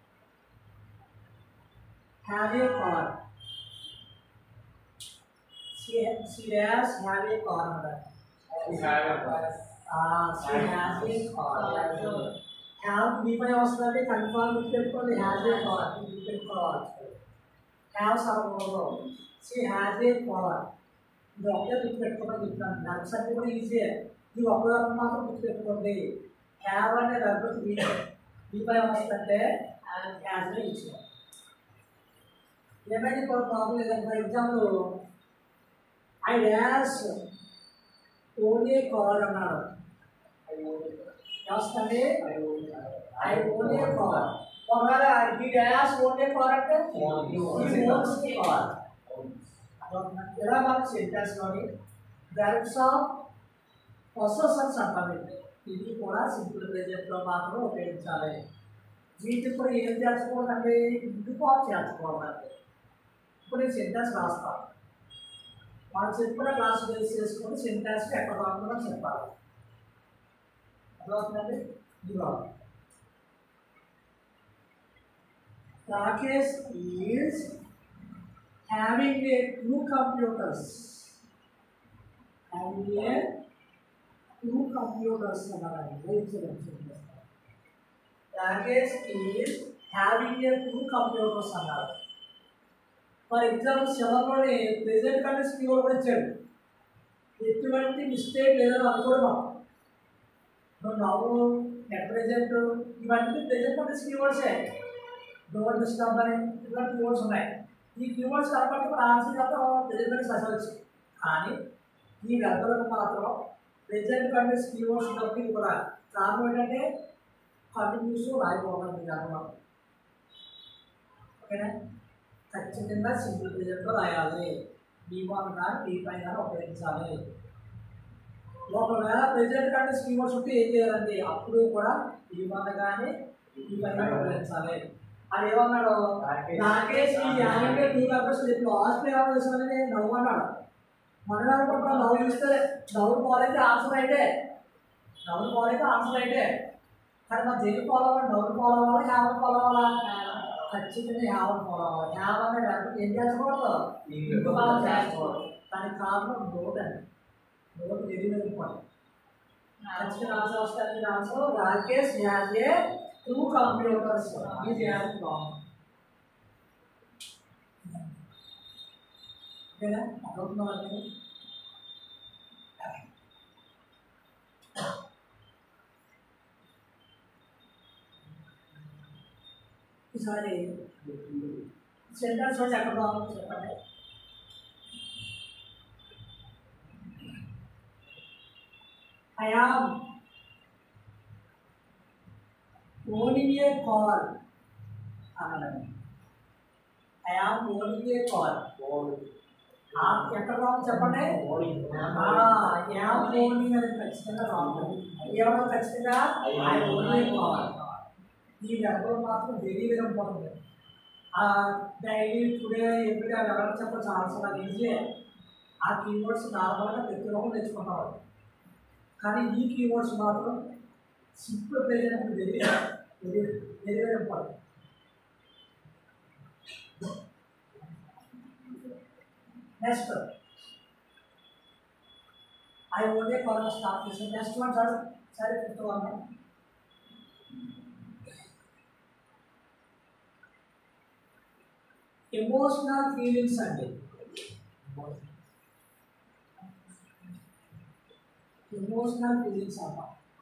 Speaker 1: have a car she she dash have a car అన్నారు she has a car have మీ పై వస్తుందంటే కన్ఫర్మ్ గుర్తుపెట్టుకోండి హ్యాస్ ఏ కార్ గుర్తుపెట్టుకోవాలి హ్యావ్ సర్వలో షీ హ్యాస్ ఏ కార్ ఇది ఒకే గుర్తుపెట్టుకోమని చెప్తాను నర్స్ అంటే కూడా ఈజీయే ఇది ఒక వరకు మాత్రం గుర్తుపెట్టుకోండి హ్యావ్ అనే వెర్బకి మీ మీ పై వస్తుందంటే హ్యాస్ ఇచ్చాం ఏమైనా ఇప్పుడు ప్రాబ్లం లేదంటే for example I dash only car అన్నాడు వస్తుంది ఐ ఓన్లీ కార్ ఒకవేళ ఈ డాష్ ఓన్లీ కార్ అంటే ఈ ఓన్స్ కార్ ఇలా మనం సెంటెన్స్లోని వెర్బ్స్ ఆఫ్ పొసెసన్స్ అంటారు ఇది కూడా సింపుల్ ప్రెజెంట్లో మాత్రం ఉపయోగించాలి వీటికి కూడా ఏం చేర్చకూడదండి ఇందుకు ఆఫ్ చేర్చుకోవాలండి ఇప్పుడు నేను సెంటెన్స్ రాస్తాను మనం చెప్పిన క్లాస్ బేస్ చేసుకొని సెంటెన్స్ ఎక్కడ రాకుండా చెప్పాలి అర్థమవుతుందండి ఇదిగో Rakesh is having a two computers having a two computers అన్నారండి Rakesh is having a two computers అన్నారు ఫర్ ఎగ్జాంపుల్ సెవెన్లోని ప్రెజెంట్ కండిషన్ కీవర్డ్ కూడా ఇచ్చాడు ఎటువంటి మిస్టేక్ లేదని అనుకోవడం నువ్వు నవ్వు నెట్ ప్రెజెంట్ ఇవన్నీ ప్రెజెంట్ కండిషన్ కీవర్డ్సే డోర్ డిస్టర్బ్ అని ఇలాంటి కీవర్డ్స్ ఉన్నాయి ఈ కీవర్డ్స్ కాబట్టి మన ఆన్సర్ చేద్దాం ప్రెజెంట్ కండిషన్ అసలు కానీ ఈ వెబ్బలకు మాత్రం ప్రెజెంట్ కండిషన్ కీవర్డ్స్ ఉన్నప్పుడు ఇది కూడా కారణం ఏంటంటే కంటిన్యూస్ రాయిపోవడం ఈ వెబ్బలో ఓకేనా ఖచ్చితంగా సింపుల్ ప్రెజెంట్లో రాయాలి బీ వన్ కానీ బీ పై కానీ ఉపయోగించాలి ఒకవేళ ప్రెజెంట్ కంటే స్కీమర్స్ ఉంటే ఏం చేయాలండి అప్పుడు కూడా బీ వన్ కానీ బీ పై కానీ ఉపయోగించాలి అది ఏమన్నాడు నాకేసి యాభై టూ కంపెనీస్ ఇప్పుడు లాస్ట్ ఏమో చేసామని నేను నవ్వు అన్నాడు మనం అనుకుంటున్నాం లవ్ చూస్తే లవ్ పోలైతే ఆన్సర్ అయితే లవ్ పోలైతే ఆన్సర్ అయితే కానీ మన దేని ఫాలో అవ్వాలి లవ్ ఫాలో అవ్వాలి హ్యావ్ ఫాలో అవ్వాలా ఖచ్చితంగా హ్యావ్ ఫాలో అవ్వాలి హ్యావ్ అనేది లేకపోతే ఏం చేసుకోకూడదు ఇంకో ఫాలో చేసుకోవాలి దానికి కారణం నోట్ అండి నోట్ వెరీ వెరీ ఇంపార్టెంట్ ఖచ్చితంగా ఆన్సర్ వస్తుంది answer Rakesh has a two computers ఇది హ్యాజ్ ప్రాబ్లం ఓకేనా అర్థమవుతుందా ఈసారి సెంటర్స్ వచ్చి ఎక్కడ బాగుంది చెప్పండి I am owning a car. అనడండి I am owning a car. ఆ, ఎక్కడ రాంగ్ చెప్పండి యామ్ ఓనింగ్ అనేది ఖచ్చితంగా రాంగ్ ఏమన్నా ఖచ్చితంగా ఐ ఓనింగ్ కావాలి ఈ వెర్బల్ మాత్రం very very important daily today everyday ఎవరైనా చెప్పచ్చు ఆన్సర్ అది ఈజీ ఆ కీవర్డ్స్ నార్మల్గా ప్రతి ఒక్కరు తెచ్చుకుంటారు కానీ ఈ కీవర్డ్స్ మాత్రం simple present very very very very important next I only for start చేసాను నెక్స్ట్ వన్ సార్ సరే ఫిఫ్త్ వన్ ఎమోషనల్ ఫీలింగ్స్ అండి ఎమోషనల్ ఫీలింగ్స్ అమ్మ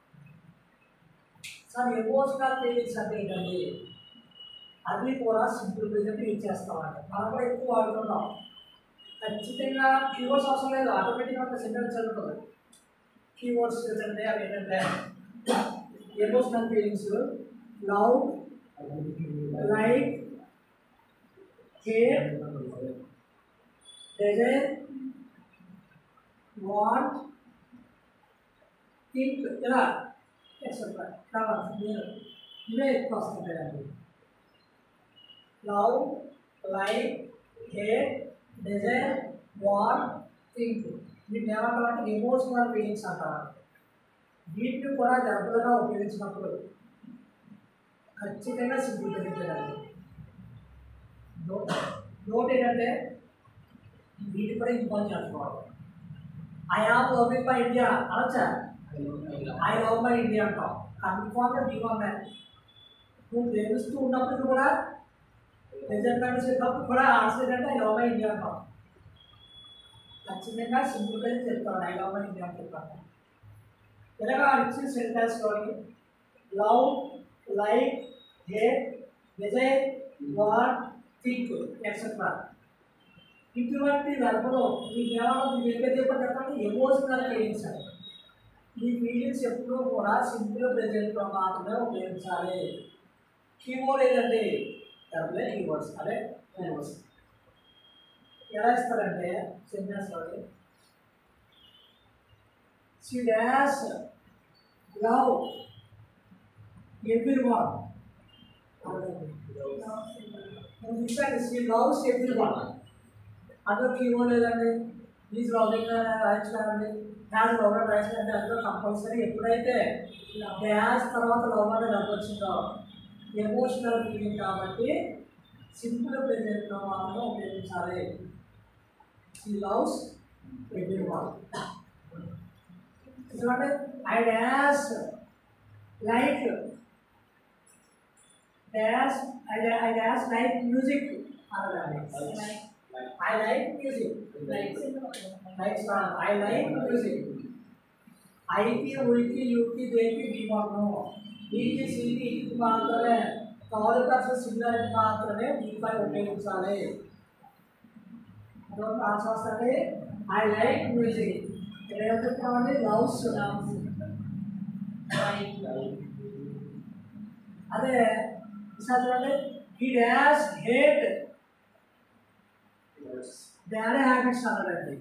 Speaker 1: సార్ ఎమోషనల్ ఫీలింగ్స్ అంటే ఏంటండి అది కూడా సింపుల్ ప్రెజెంట్ యూజ్ చేస్తామండి మనం కూడా ఎక్కువ వాడుతున్నాం ఖచ్చితంగా కీవర్డ్స్ అవసరం లేదు ఆటోమేటిక్గా ఒక సెంటెన్స్ చదువుతుంది కీవర్డ్స్ అంటే అవి ఏంటంటే emotional feelings love like care desire want think ఇలా ఎక్సెట్రా కావాలి ఇవే ఎక్కువ వస్తుంటాయండి love like hate desire want think వీటిని ఏమంటారంటే ఎమోషనల్ ఫీలింగ్స్ అంటారు వీటిని కూడా జరుపులుగా ఉపయోగించినప్పుడు ఖచ్చితంగా సింపుల్ తెలియజేయాలి నోట్ ఏంటంటే వీటి కూడా ఇంపార్టెంట్ చేసుకోవాలి I am loving my India అనొచ్చా ఐ లవ్ మై ఇండియా అంటాం కన్ఫామ్గా బీఫామ్ నువ్వు ప్రేమిస్తూ ఉన్నప్పుడు కూడా రిజల్ట్ చెప్పినప్పుడు కూడా ఆన్సర్ ఏంటంటే ఐ లవ్ మై ఇండియా అంటాం ఖచ్చితంగా సింపుల్గా చెప్తాను ఐ లవ్ మై ఇండియా అని చెప్తాను ఇలాగా ఇచ్చిన సెంటెన్స్లోని love like hate desire want think etcetera ఇటువంటి వెర్బలో ఈ కేవలం మీకు ఎక్కడ చెప్పండి చెప్పండి ఎమోషనల్ ఫీలింగ్స్ అని ఈ ఫీలింగ్స్ ఎప్పుడూ కూడా సింపుల్ ప్రెజెంట్లో మాత్రమే ఉపయోగించాలి కీబోర్డ్ ఏదండి డబ్బులే కీబోర్డ్స్ అదే కీబోర్డ్స్ ఎలా ఇస్తారంటే సెంటెన్స్లోని she dash love every one ఇచ్చాడు షీ లవ్స్ ఎవ్రీ వన్ అందులో కీబోర్డ్ లేదండి ప్లీజ్ లవింగ్ రాయించలేదండి హ్యాస్ లవ్ అని రాయించలేదండి అందులో కంపల్సరీ ఎప్పుడైతే డ్యాష్ తర్వాత లవ్ అనేది నాకు వచ్చిందో ఎమోషనల్ ఫీలింగ్ కాబట్టి సింపుల్ ప్రెజెంట్లో మాత్రం ఉపయోగించాలి షీ లవ్స్ ఎవ్రీ వన్ చూడండి I dash like dash I I dash like music అనగానే I like music. Like song. I like music. ఐకి ఉనికి యూకి దేనికి బీమాను ఈకి సికి ఇకి మాత్రమే థర్డ్ పర్సన్ సింగులర్ మాత్రమే బీపై ఉపయోగించాలి అదొక ఆన్సర్ వస్తుంది ఐ లైక్ మ్యూజిక్ ఇక్కడ ఏం చెప్తామండి లవ్స్ అదే ఈసారి చూడండి he dash hate bad habits అన్నారండి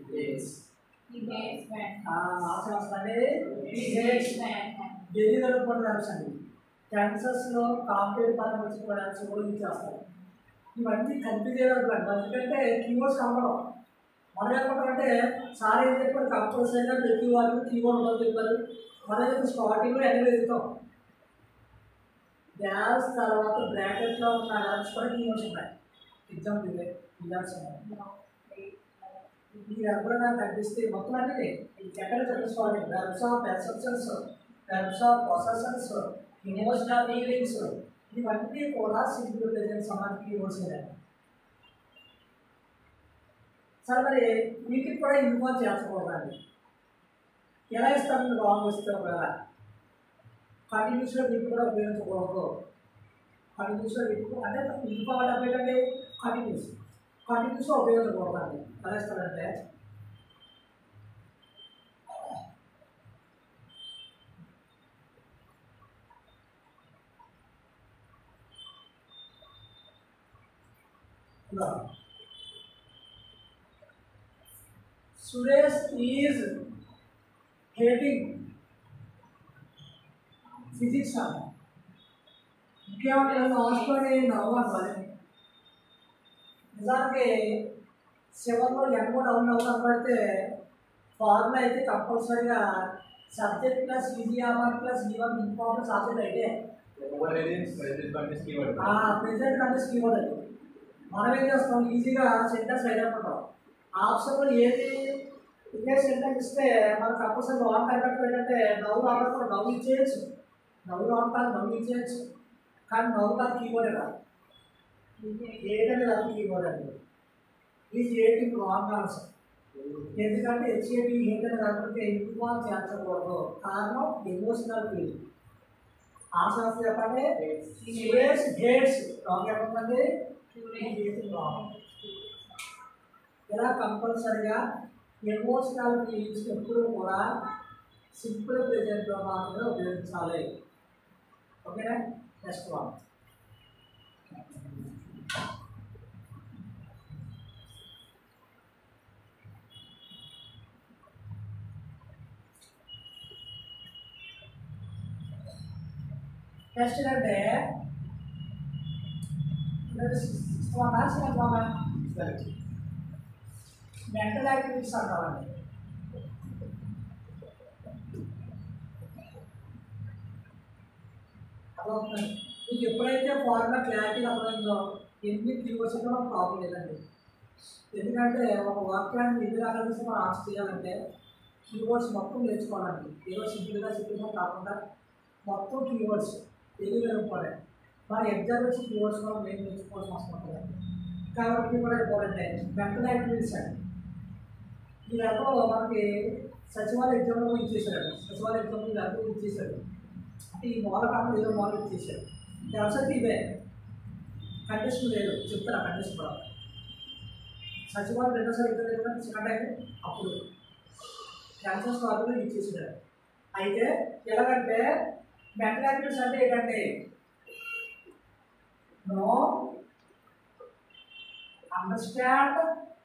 Speaker 1: ఆన్సర్ వస్తుంది హీ హేట్స్ డెలివరీ ప్రోగ్రామ్స్ అండి క్యాన్సర్స్లో కాంపిటేటివ్ పరంగా ప్రోగ్రామ్స్ కూడా యూజ్ చేస్తారు ఇవన్నీ కన్ఫ్యూజ్ అయ్యేటప్పుడు ఎందుకంటే కీవర్డ్స్ కనపడం మనం ఏమంటామంటే సార్ ఏం చెప్పారు కంపల్సరీగా ప్రతి వాళ్ళు కీబోర్డ్ ఉందని చెప్పారు మనం అయితే స్టార్టింగ్లో ఎన్ని వెళ్తాం డ్యాన్స్ తర్వాత బ్రాకెట్లో ఉన్న డ్యాన్స్ కూడా కీబోర్డ్స్ ఉన్నాయి ఎగ్జామ్ ఇదే రిజల్ట్స్ ఉన్నాయి మీరు ఎప్పుడైనా కనిపిస్తే మొత్తం అంటే ఎక్కడ తెలుసుకోవాలి verbs of perceptions verbs of possessions emotional feelings ఇవన్నీ కూడా సింపుల్ ప్రెజెంట్ సమాధికి కీవర్డ్స్ సరే మరి వీటికి కూడా ఇన్వాల్వ్ చేర్చకూడదండి ఎలా ఇస్తారు మీరు రాంగ్ ఇస్తే ఒకవేళ కంటిన్యూస్గా వీటి కూడా ఉపయోగించకూడదు కంటిన్యూస్గా వీటి కూడా అంటే ఇన్వాల్వ్ అంటే కంటిన్యూస్ కంటిన్యూస్గా ఉపయోగించకూడదండి ఎలా ఇస్తారంటే ఇలా సురేష్ ఈజ్ హేటింగ్ ఫిజిక్స్ అన్న ఇంకేమంటే ఆసుకొని నవ్వాలి మరి నిజానికి చివరిలో ఎన్నో డౌన్ డౌన్ పడితే ఫార్ములా అయితే కంపల్సరీగా సబ్జెక్ట్ ప్లస్ ఈజీఆర్ ప్లస్ ఈ వన్ ఇంపార్టెంట్ సబ్జెక్ట్ అయితే
Speaker 2: Over అనేది present continuous keyword.
Speaker 1: ప్రెసెంట్ కంటే కీవర్డ్ అది మనం ఏం చేస్తాం ఈజీగా సెంటెన్స్ అయిపోతాం ఆప్షన్లో ఏది ఇదే సెంటెన్స్ ఇస్తే మనకు కంపల్సరీ ఆన్ కంటెక్ట్ ఏంటంటే నవ్వు రావడం నవ్వు ఇచ్చేయచ్చు నవ్వు రావడం కాదు నవ్వు ఇచ్చేయచ్చు కానీ నవ్వు కాదు కీబోర్డ్ కాదు ఏదనేది అది కీబోర్డ్ అండి ఈజ్ ఏటింగ్ రాంగ్ ఆన్సర్ ఎందుకంటే హెచ్ఏపి ఏంటనే దానికి ఇన్వాల్వ్ చేర్చకూడదు కారణం ఎమోషనల్ ఫీలింగ్ ఆన్సర్ చెప్పండి సురేష్ గేట్స్ రాంగ్ చెప్పండి రాంగ్ ఇలా కంపల్సరిగా ఎమోషనల్ ఫీలింగ్స్ ఎప్పుడు కూడా సింపుల్ ప్రెజెంట్లో మాత్రమే ఉపయోగించాలి ఓకేనా నెక్స్ట్ వన్ నెక్స్ట్ అంటే మెంటల్ యాక్టివిటీస్ అంటామండి అర్థమవుతుంది మీకు ఎప్పుడైతే ఫార్ములా క్లారిటీ అర్థమైందో ఎన్ని కీవర్డ్స్ కూడా ప్రాబ్లం లేదండి ఎందుకంటే ఒక వాక్యాన్ని ఎన్ని రకాల నుంచి మనం ఆన్సర్ చేయాలంటే కీవర్డ్స్ మొత్తం నేర్చుకోవాలండి ఏదో సింపుల్గా సింపుల్గా కాకుండా మొత్తం కీవర్డ్స్ తెలుగు ఇంపార్టెంట్ మన ఎగ్జామ్ వచ్చి కీవర్డ్స్ కూడా మేము నేర్చుకోవాల్సిన అవసరం ఉంటుంది కాబట్టి కూడా ఇంపార్టెంట్ మెంటల్ యాక్టివిటీస్ అండి ఈ రకంలో మనకి సచివాలయ ఎగ్జామ్లో ఇచ్చేసాడు సచివాలయ ఎగ్జామ్లో ఈ రకంలో ఇచ్చేసాడు అంటే ఈ మోడల్ కాకుండా ఏదో మోడల్ ఇచ్చేసాడు వ్యవసాయం ఇదే కండిషన్ లేదు చెప్తాను కండిషన్ కూడా సచివాలయం రెండోసారి ఎగ్జామ్ ఎగ్జామ్ సెకండ్ టైం అప్పుడు క్యాన్సర్ స్టార్ట్లో ఇచ్చేసాడు అయితే ఎలాగంటే మెంటల్ యాక్టివిటీస్ అంటే ఏంటంటే నో అండర్స్టాండ్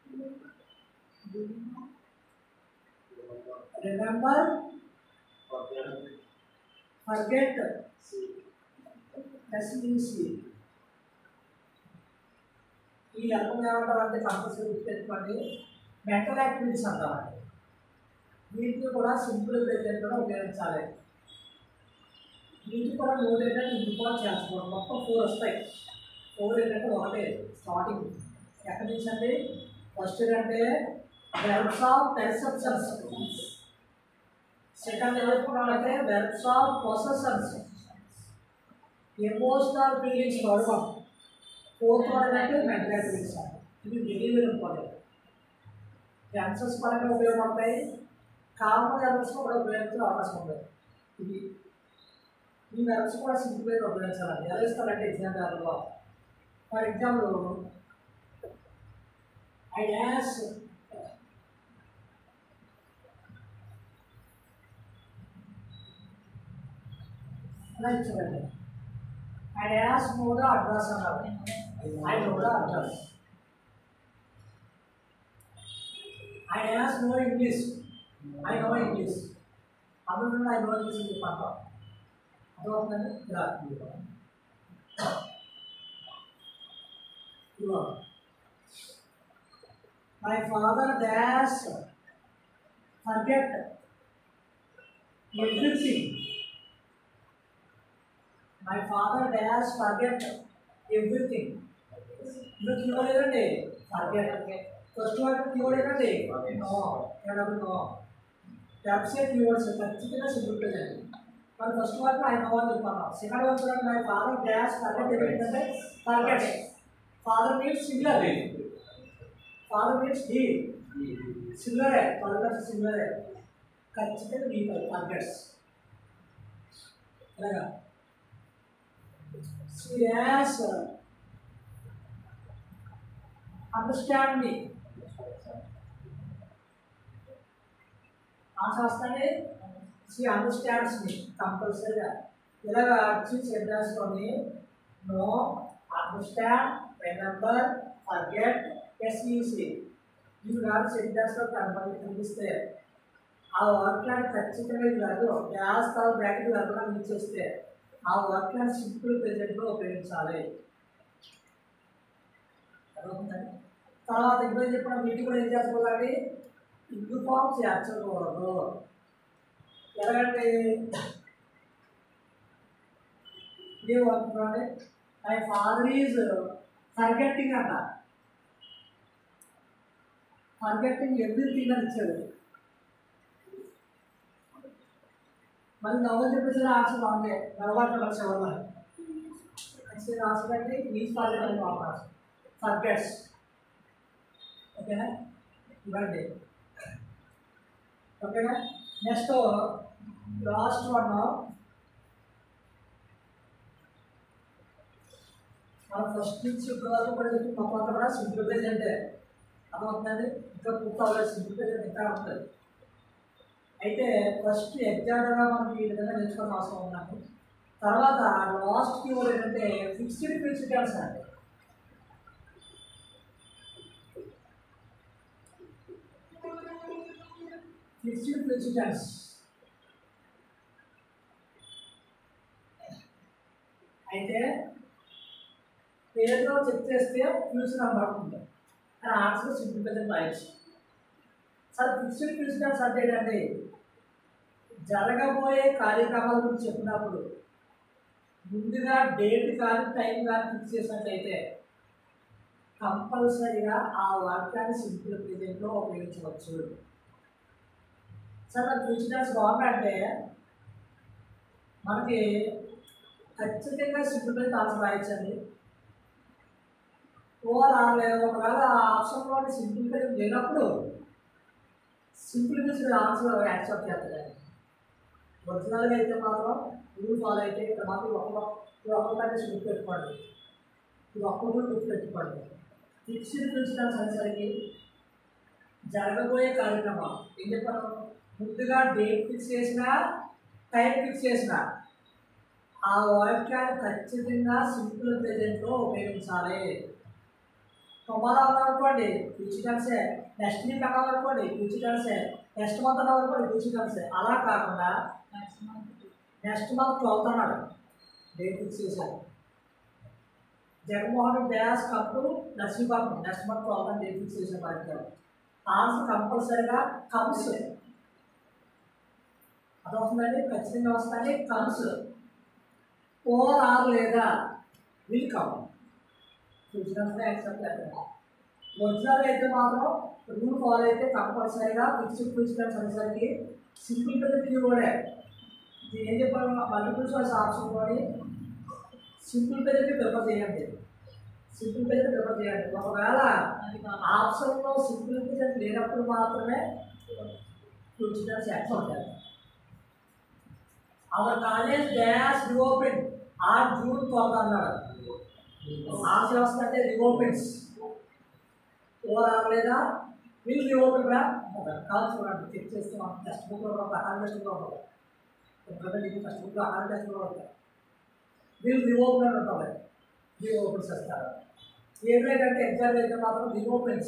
Speaker 1: రిమెంబర్ ఫర్గెట్ ఎస్ఈసి ఈ రకం ఏమంటారంటే కంపల్సరీ గుర్తుపెట్టుకోండి మెంటల్ యాక్టివిటీస్ అంటారండి వీటిని కూడా సింపుల్ ప్రెజెంట్ కూడా ఉపయోగించాలి వీటికి కూడా మూడు ఏంటంటే ఇంపార్ట్ చేసుకోవడం మొత్తం ఫోర్ వస్తాయి ఫోర్ ఏంటంటే ఒకటే స్టార్టింగ్ ఎక్కడి నుంచి అంటే ఫస్ట్ ఏంటంటే వెర్బ్స్ ఆఫ్ పెర్సెప్షన్స్ సెకండ్ ఏమంటే verbs of possessions emotional feelings third one fourth one ఏంటంటే మెంటల్ యాక్టివిటీస్ ఇది వెరీ వెరీ ఇంపార్టెంట్ క్యాన్సర్స్ పరంగా ఉపయోగపడతాయి కామన్ వెర్బ్స్ కూడా ఉపయోగించే అవకాశం ఉంది ఇది ఈ వెర్బ్స్ కూడా సింపుల్గా ఉపయోగించాలండి ఎలా ఇస్తారంటే ఎగ్జామ్ పేపర్లో ఫర్ ఎగ్జాంపుల్ ఐ డాష్ అలా ఇచ్చారండి I dash know the address అన్నారు I know the address I dash know English I know English అందులో ఐ నో ఇంగ్లీష్ అని చెప్పంటాం అర్థమవుతుందండి ఇలా ఇదిగో. ఇదిగో. My father dash forget everything my father dash forget everything ఇందులో కీవర్డ్ ఏదండి ఫర్గెట్ ఫస్ట్ వర్డ్ కీవర్డ్ ఏదండి నో ఏడబ్ల్యూ నో ట్యాప్సే కీవర్డ్స్ ఖచ్చితంగా సింపుల్ ప్రజెంట్ మరి ఫస్ట్ వర్డ్ ఐ నో అని చెప్పాను సెకండ్ వర్డ్ చూడండి మై ఫాదర్ డాష్ ఫర్గెట్ ఏంటంటే forget father means singular father means he సింగులరే ఫర్గెట్ సింగులరే ఖచ్చితంగా మీ ఫర్గెట్స్ అలాగా డాష్ అండర్స్టాండ్ మీ ఆన్సర్ వస్తానే షీ అండర్స్టాండ్స్ మీ కంపల్సరీగా ఇలాగ వచ్చి చెప్పేసుకొని నో అండర్స్టాండ్ రిమెంబర్ ఫర్గెట్ ఎస్ఈసి ఇవి కాదు సెంటెన్స్లో కనపడి కనిపిస్తే ఆ వర్క్ ల్యాండ్ ఖచ్చితంగా ఇది కాదు గ్యాస్ కాదు బ్రాకెట్ కాకుండా మీరు చేస్తే ఆ వర్క్ ల్యాండ్ సింపుల్ ప్రెజెంట్లో ఉపయోగించాలి అర్థమవుతుందండి తర్వాత ఇప్పుడు చెప్పిన వీటి కూడా ఏం చేసుకోవాలి ఇందు ఫామ్ చేర్చకూడదు ఎలాగంటే ఏమంటున్నాడు మై ఫాదర్ ఈజ్ ఫర్గెట్టింగ్ అన్న ఫర్గెట్టింగ్ ఎవ్రీథింగ్ అని ఇచ్చాడు మరి నవ్వు చెప్పేసి ఆన్సర్ బాగుంది నవ్వాట కలిసి ఎవరు ఖచ్చితంగా ఆన్సర్ అంటే ఈజ్ ఫర్గెట్ అని వాడతారు ఫర్గెట్స్ ఓకేనా ఇవ్వండి ఓకేనా నెక్స్ట్ లాస్ట్ వన్ మనం ఫస్ట్ నుంచి ఇప్పుడు వరకు కూడా చెప్పి మొత్తం అంతా కూడా సింపుల్ ప్రెజెంటే అర్థమవుతుందండి ఇంకా పూర్తి అవ్వలేదు సింపుల్ ప్రెజెంట్ ఇంకా ఉంటుంది అయితే ఫస్ట్ ఎగ్జాక్ట్గా మనకి ఈ విధంగా నేర్చుకోవాల్సిన అవసరం ఉన్నాము తర్వాత లాస్ట్ కీవర్డ్ ఏంటంటే ఫిక్స్డ్ ప్రిన్సిపల్స్ అండి ఫిక్స్డ్ ప్రిన్సిపల్స్ అయితే పేరులో చెక్ చేస్తే ఫ్యూచర్ అని పడుతుంది కానీ ఆన్సర్ సింపుల్ ప్రజెంట్ రాయొచ్చు సార్ ఫిక్స్డ్ ప్రిన్సిపల్స్ అంటే ఏంటంటే జరగబోయే కార్యక్రమాల గురించి చెప్పినప్పుడు ముందుగా డేట్ కానీ టైం కానీ ఫిక్స్ చేసినట్లయితే కంపల్సరీగా ఆ వాక్యాన్ని సింపుల్ ప్రెజెంట్లో ఉపయోగించవచ్చు సార్ ఫ్యూచర్స్ బాగుందంటే మనకి ఖచ్చితంగా సింపుల్ ప్రెజెంట్ ఆన్సర్ రాయొచ్చండి ఓవర్ రాలేదు ఒకవేళ ఆ ఆప్షన్లో సింపుల్ ప్రెజెంట్ లేనప్పుడు సింపుల్ ప్రెజెంట్ ఆన్సర్ యాక్సెప్ట్ చేస్తారండి ఒరిజినల్గా అయితే మాత్రం రూల్ ఫాలో అయితే ఇక్కడ మాత్రం ఒక్క ఇది ఒక్కదాన్ని గుర్తు పెట్టుకోండి ఇది ఒక్క కూడా గుర్తు పెట్టుకోండి ఫిక్స్డ్ ప్రిన్సిపల్స్ అనేసరికి జరగబోయే కార్యక్రమం ఏం చెప్పాను ముందుగా డేట్ ఫిక్స్ చేసిన టైం ఫిక్స్ చేసిన ఆ వాక్యాన్ని ఖచ్చితంగా సింపుల్ ప్రెజెంట్లో ఉపయోగించాలి టుమారో అనుకోండి ఫ్యూచర్సే నెక్స్ట్ వీక్ అవ్వాలనుకోండి ఫ్యూచర్సే నెక్స్ట్ మంత్ అవ్వాలనుకోండి ఫ్యూచర్సే అలా కాకుండా నెక్స్ట్ మంత్ ట్వెల్త్ అన్నాడు డేట్ ఫిక్స్ చేశారు జగన్మోహన్ డ్యాస్ కప్పు నర్సీబాబు నెక్స్ట్ మంత్ ట్వెల్త్ అని డేట్ ఫిక్స్ చేశారు మనకి ఆన్సర్ కంపల్సరీగా కమ్స్ అదవుతుందండి ఖచ్చితంగా వస్తాయి కమ్స్ ఓవర్ ఆర్ లేదా విల్ కమ్ ఫ్యూచర్స్లో యాక్సెప్ట్ చేస్తారు ఒరిజినల్ అయితే మాత్రం రూల్ ఫాలో అయితే కంపల్సరీగా ఫిక్స్డ్ ప్రిన్సిపల్స్ అనేసరికి సింపుల్ పెద్ద కూడా ఇది ఏం చెప్పాలి మల్టిపుల్ చాయిస్ ఆప్షన్ కూడా సింపుల్ పెద్దకి ప్రిఫర్ చేయండి సింపుల్ పెద్దకి ప్రిఫర్ చేయండి ఒకవేళ ఆప్షన్లో సింపుల్ పెద్ద లేనప్పుడు మాత్రమే ఫ్యూచర్స్ యాక్సెప్ట్ చేస్తారు అవర్ కాలేజ్ డ్యాష్ రిఓపెన్ ఆ జూన్ ట్వెల్త్ అన్నాడు ఆన్సర్ వస్తుందంటే రిఓపెన్స్ ఓవర్ అవ్వలేదా వీళ్ళు రిఓపెన్ రా కాదు చూడండి చెక్ చేస్తే మనం టెక్స్ట్ బుక్లో కూడా ఒక అకాల్ టెస్ట్ కూడా ఉంటుంది ఎందుకంటే నీకు టెక్స్ట్ బుక్లో అకాల్ టెస్ట్ కూడా ఉంటాయి వీళ్ళు రిఓపెన్ అని ఉంటుంది రిఓపెన్స్ వస్తారు ఏమైందంటే ఎగ్జామ్ అయితే మాత్రం రిఓపెన్స్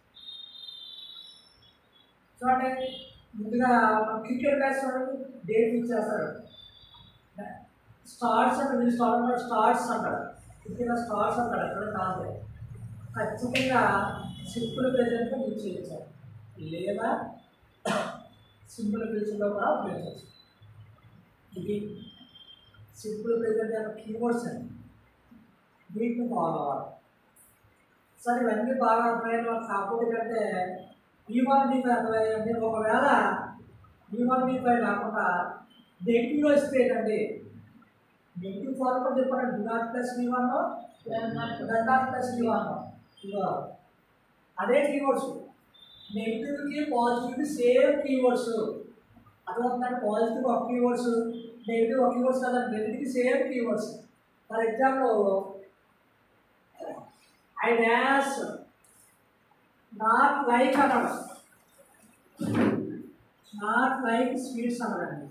Speaker 1: చూడండి ముందుగా క్రికెట్ మ్యాచ్ చూడండి డేట్ ఫిక్స్ చేస్తారు స్టార్ట్స్ అంటే వీళ్ళు స్టార్ట్ అంటారు స్టార్ట్స్ అంటారు క్రికెట్ స్టార్ట్స్ అంటారు ఎక్కడ కాదు ఖచ్చితంగా సింపుల్ ప్రెజెంట్లో యూజ్ చేయొచ్చు లేదా సింపుల్ ఫ్యూచర్లో కూడా ఉపయోగించవచ్చు ఇవి సింపుల్ ప్రెజెంట్ యొక్క కీవర్డ్స్ అండి వీటిని ఫాలో అవ్వాలి సరే ఇవన్నీ బాగా అర్థమైన వాళ్ళు కాకపోతే కంటే ఈ వన్ డీ ఫైవ్ అర్థమయ్యండి ఒకవేళ ఈ వన్ డీ ఫైవ్ కాకుండా నెగిటివ్లో ఇస్తే ఏంటండి నెగిటివ్ ఫార్మ్ కూడా చెప్పండి do not plus V one does not plus V one ఇదిగో అదే కీవర్డ్స్ నెగిటివ్కి పాజిటివ్కి సేమ్ కీవర్డ్స్ అర్థమవుతుందంటే పాజిటివ్ ఒక కీవర్డ్స్ నెగిటివ్ ఒక కీవర్డ్స్ కదా నెగిటివ్కి same keywords for example I dash not like అన్నాడు నాట్ లైక్ స్వీట్స్ అన్నాడండి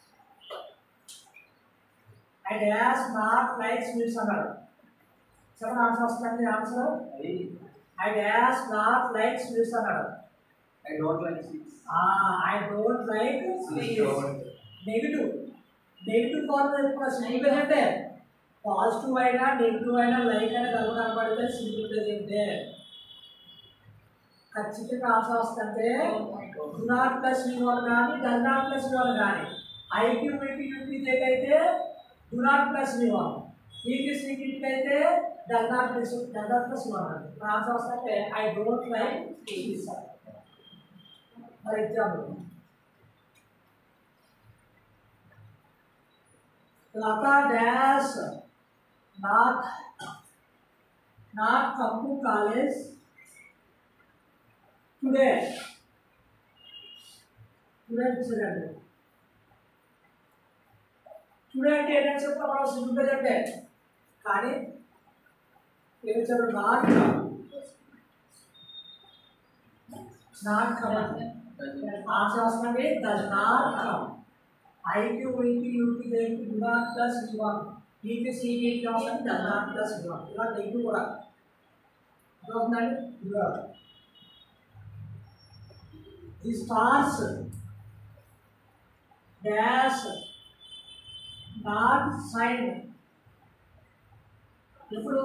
Speaker 1: I dash not like sweets అన్నాడు చెప్పండి ఆన్సర్ వస్తుందండి answer
Speaker 2: I
Speaker 1: I dash not like sweets అన్నాడు
Speaker 2: I don't like sweets.
Speaker 1: I don't like
Speaker 2: Sweets
Speaker 1: sweets
Speaker 2: don't.
Speaker 1: Negative negative form ఇప్పుడు simple అంటే positive అయినా negative అయినా like అయినా కలుగు కనబడితే సింపుల్ ప్రెజెంటే ఖచ్చితంగా ఆన్సర్ వస్తుంటే do not plus V one కానీ does not plus V one కానీ ఐకి వీటి యూపీ అయితే do not plus V one ఈకి సీకి అయితే does not plus does not plus one అండి ఆన్సర్ వస్తుంటే I don't like for example Lata dash not not come to college today. Today ఇచ్చారండి టుడే అంటే ఏంటంటే చెప్తా మనం సింపుల్ అంటే కానీ ఏం ఇచ్చారు నాట్ నాట్ కమ్ ఆన్సర్ వస్తుంది డస్ నాట్ కమ్ ఐకి వైకి యూకి దేనికి do not plus V one ఈకి సికి వస్తుంది does not plus V one ఇలా నెగిటివ్ కూడా అర్థమవుతుందండి ఇలా the stars dash not shine ఇప్పుడు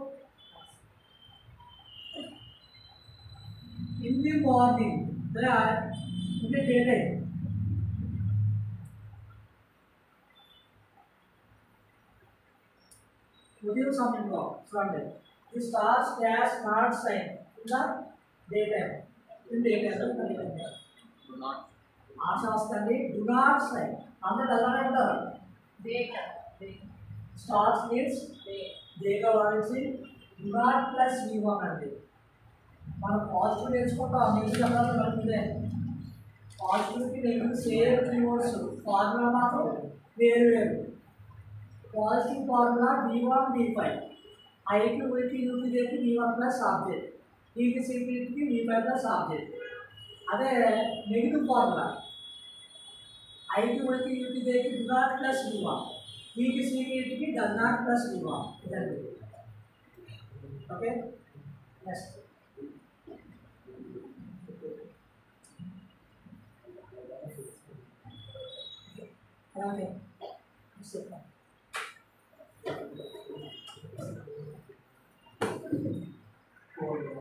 Speaker 1: ఇన్ ది మార్నింగ్ అంటే డే టైం ఉదయం సమయంలో చూడండి the stars dash not shine in the day time in day టైంలో కలిగి
Speaker 2: Do not.
Speaker 1: ఆశ వస్తుంది డు నాట్ సైన్ అందరూ అలానే ఉంటారు స్టార్స్ మీన్స్ దేగా వాడించి do not plus V one అండి మనం పాజిటివ్ నేర్చుకుంటాం నెగిటివ్ చెప్పాలి మనకి పాజిటివ్కి నెగిటివ్ సేమ్ కీవర్డ్స్ ఫార్ములా మాత్రం వేరు వేరు positive formula V one V five ఐకి వీకి యూకి దేకి వి వన్ ప్లస్ ఆబ్జెక్ట్ ఈకి సికి వి ఫైవ్ ప్లస్ ఆబ్జెక్ట్ అదే నెగిటివ్ ఫార్ములా ఐకి వీకి యూకి దేకి do not plus V one ఈకి సికి does not plus V one ఇదండి ఓకే నెక్స్ట్ అలాగే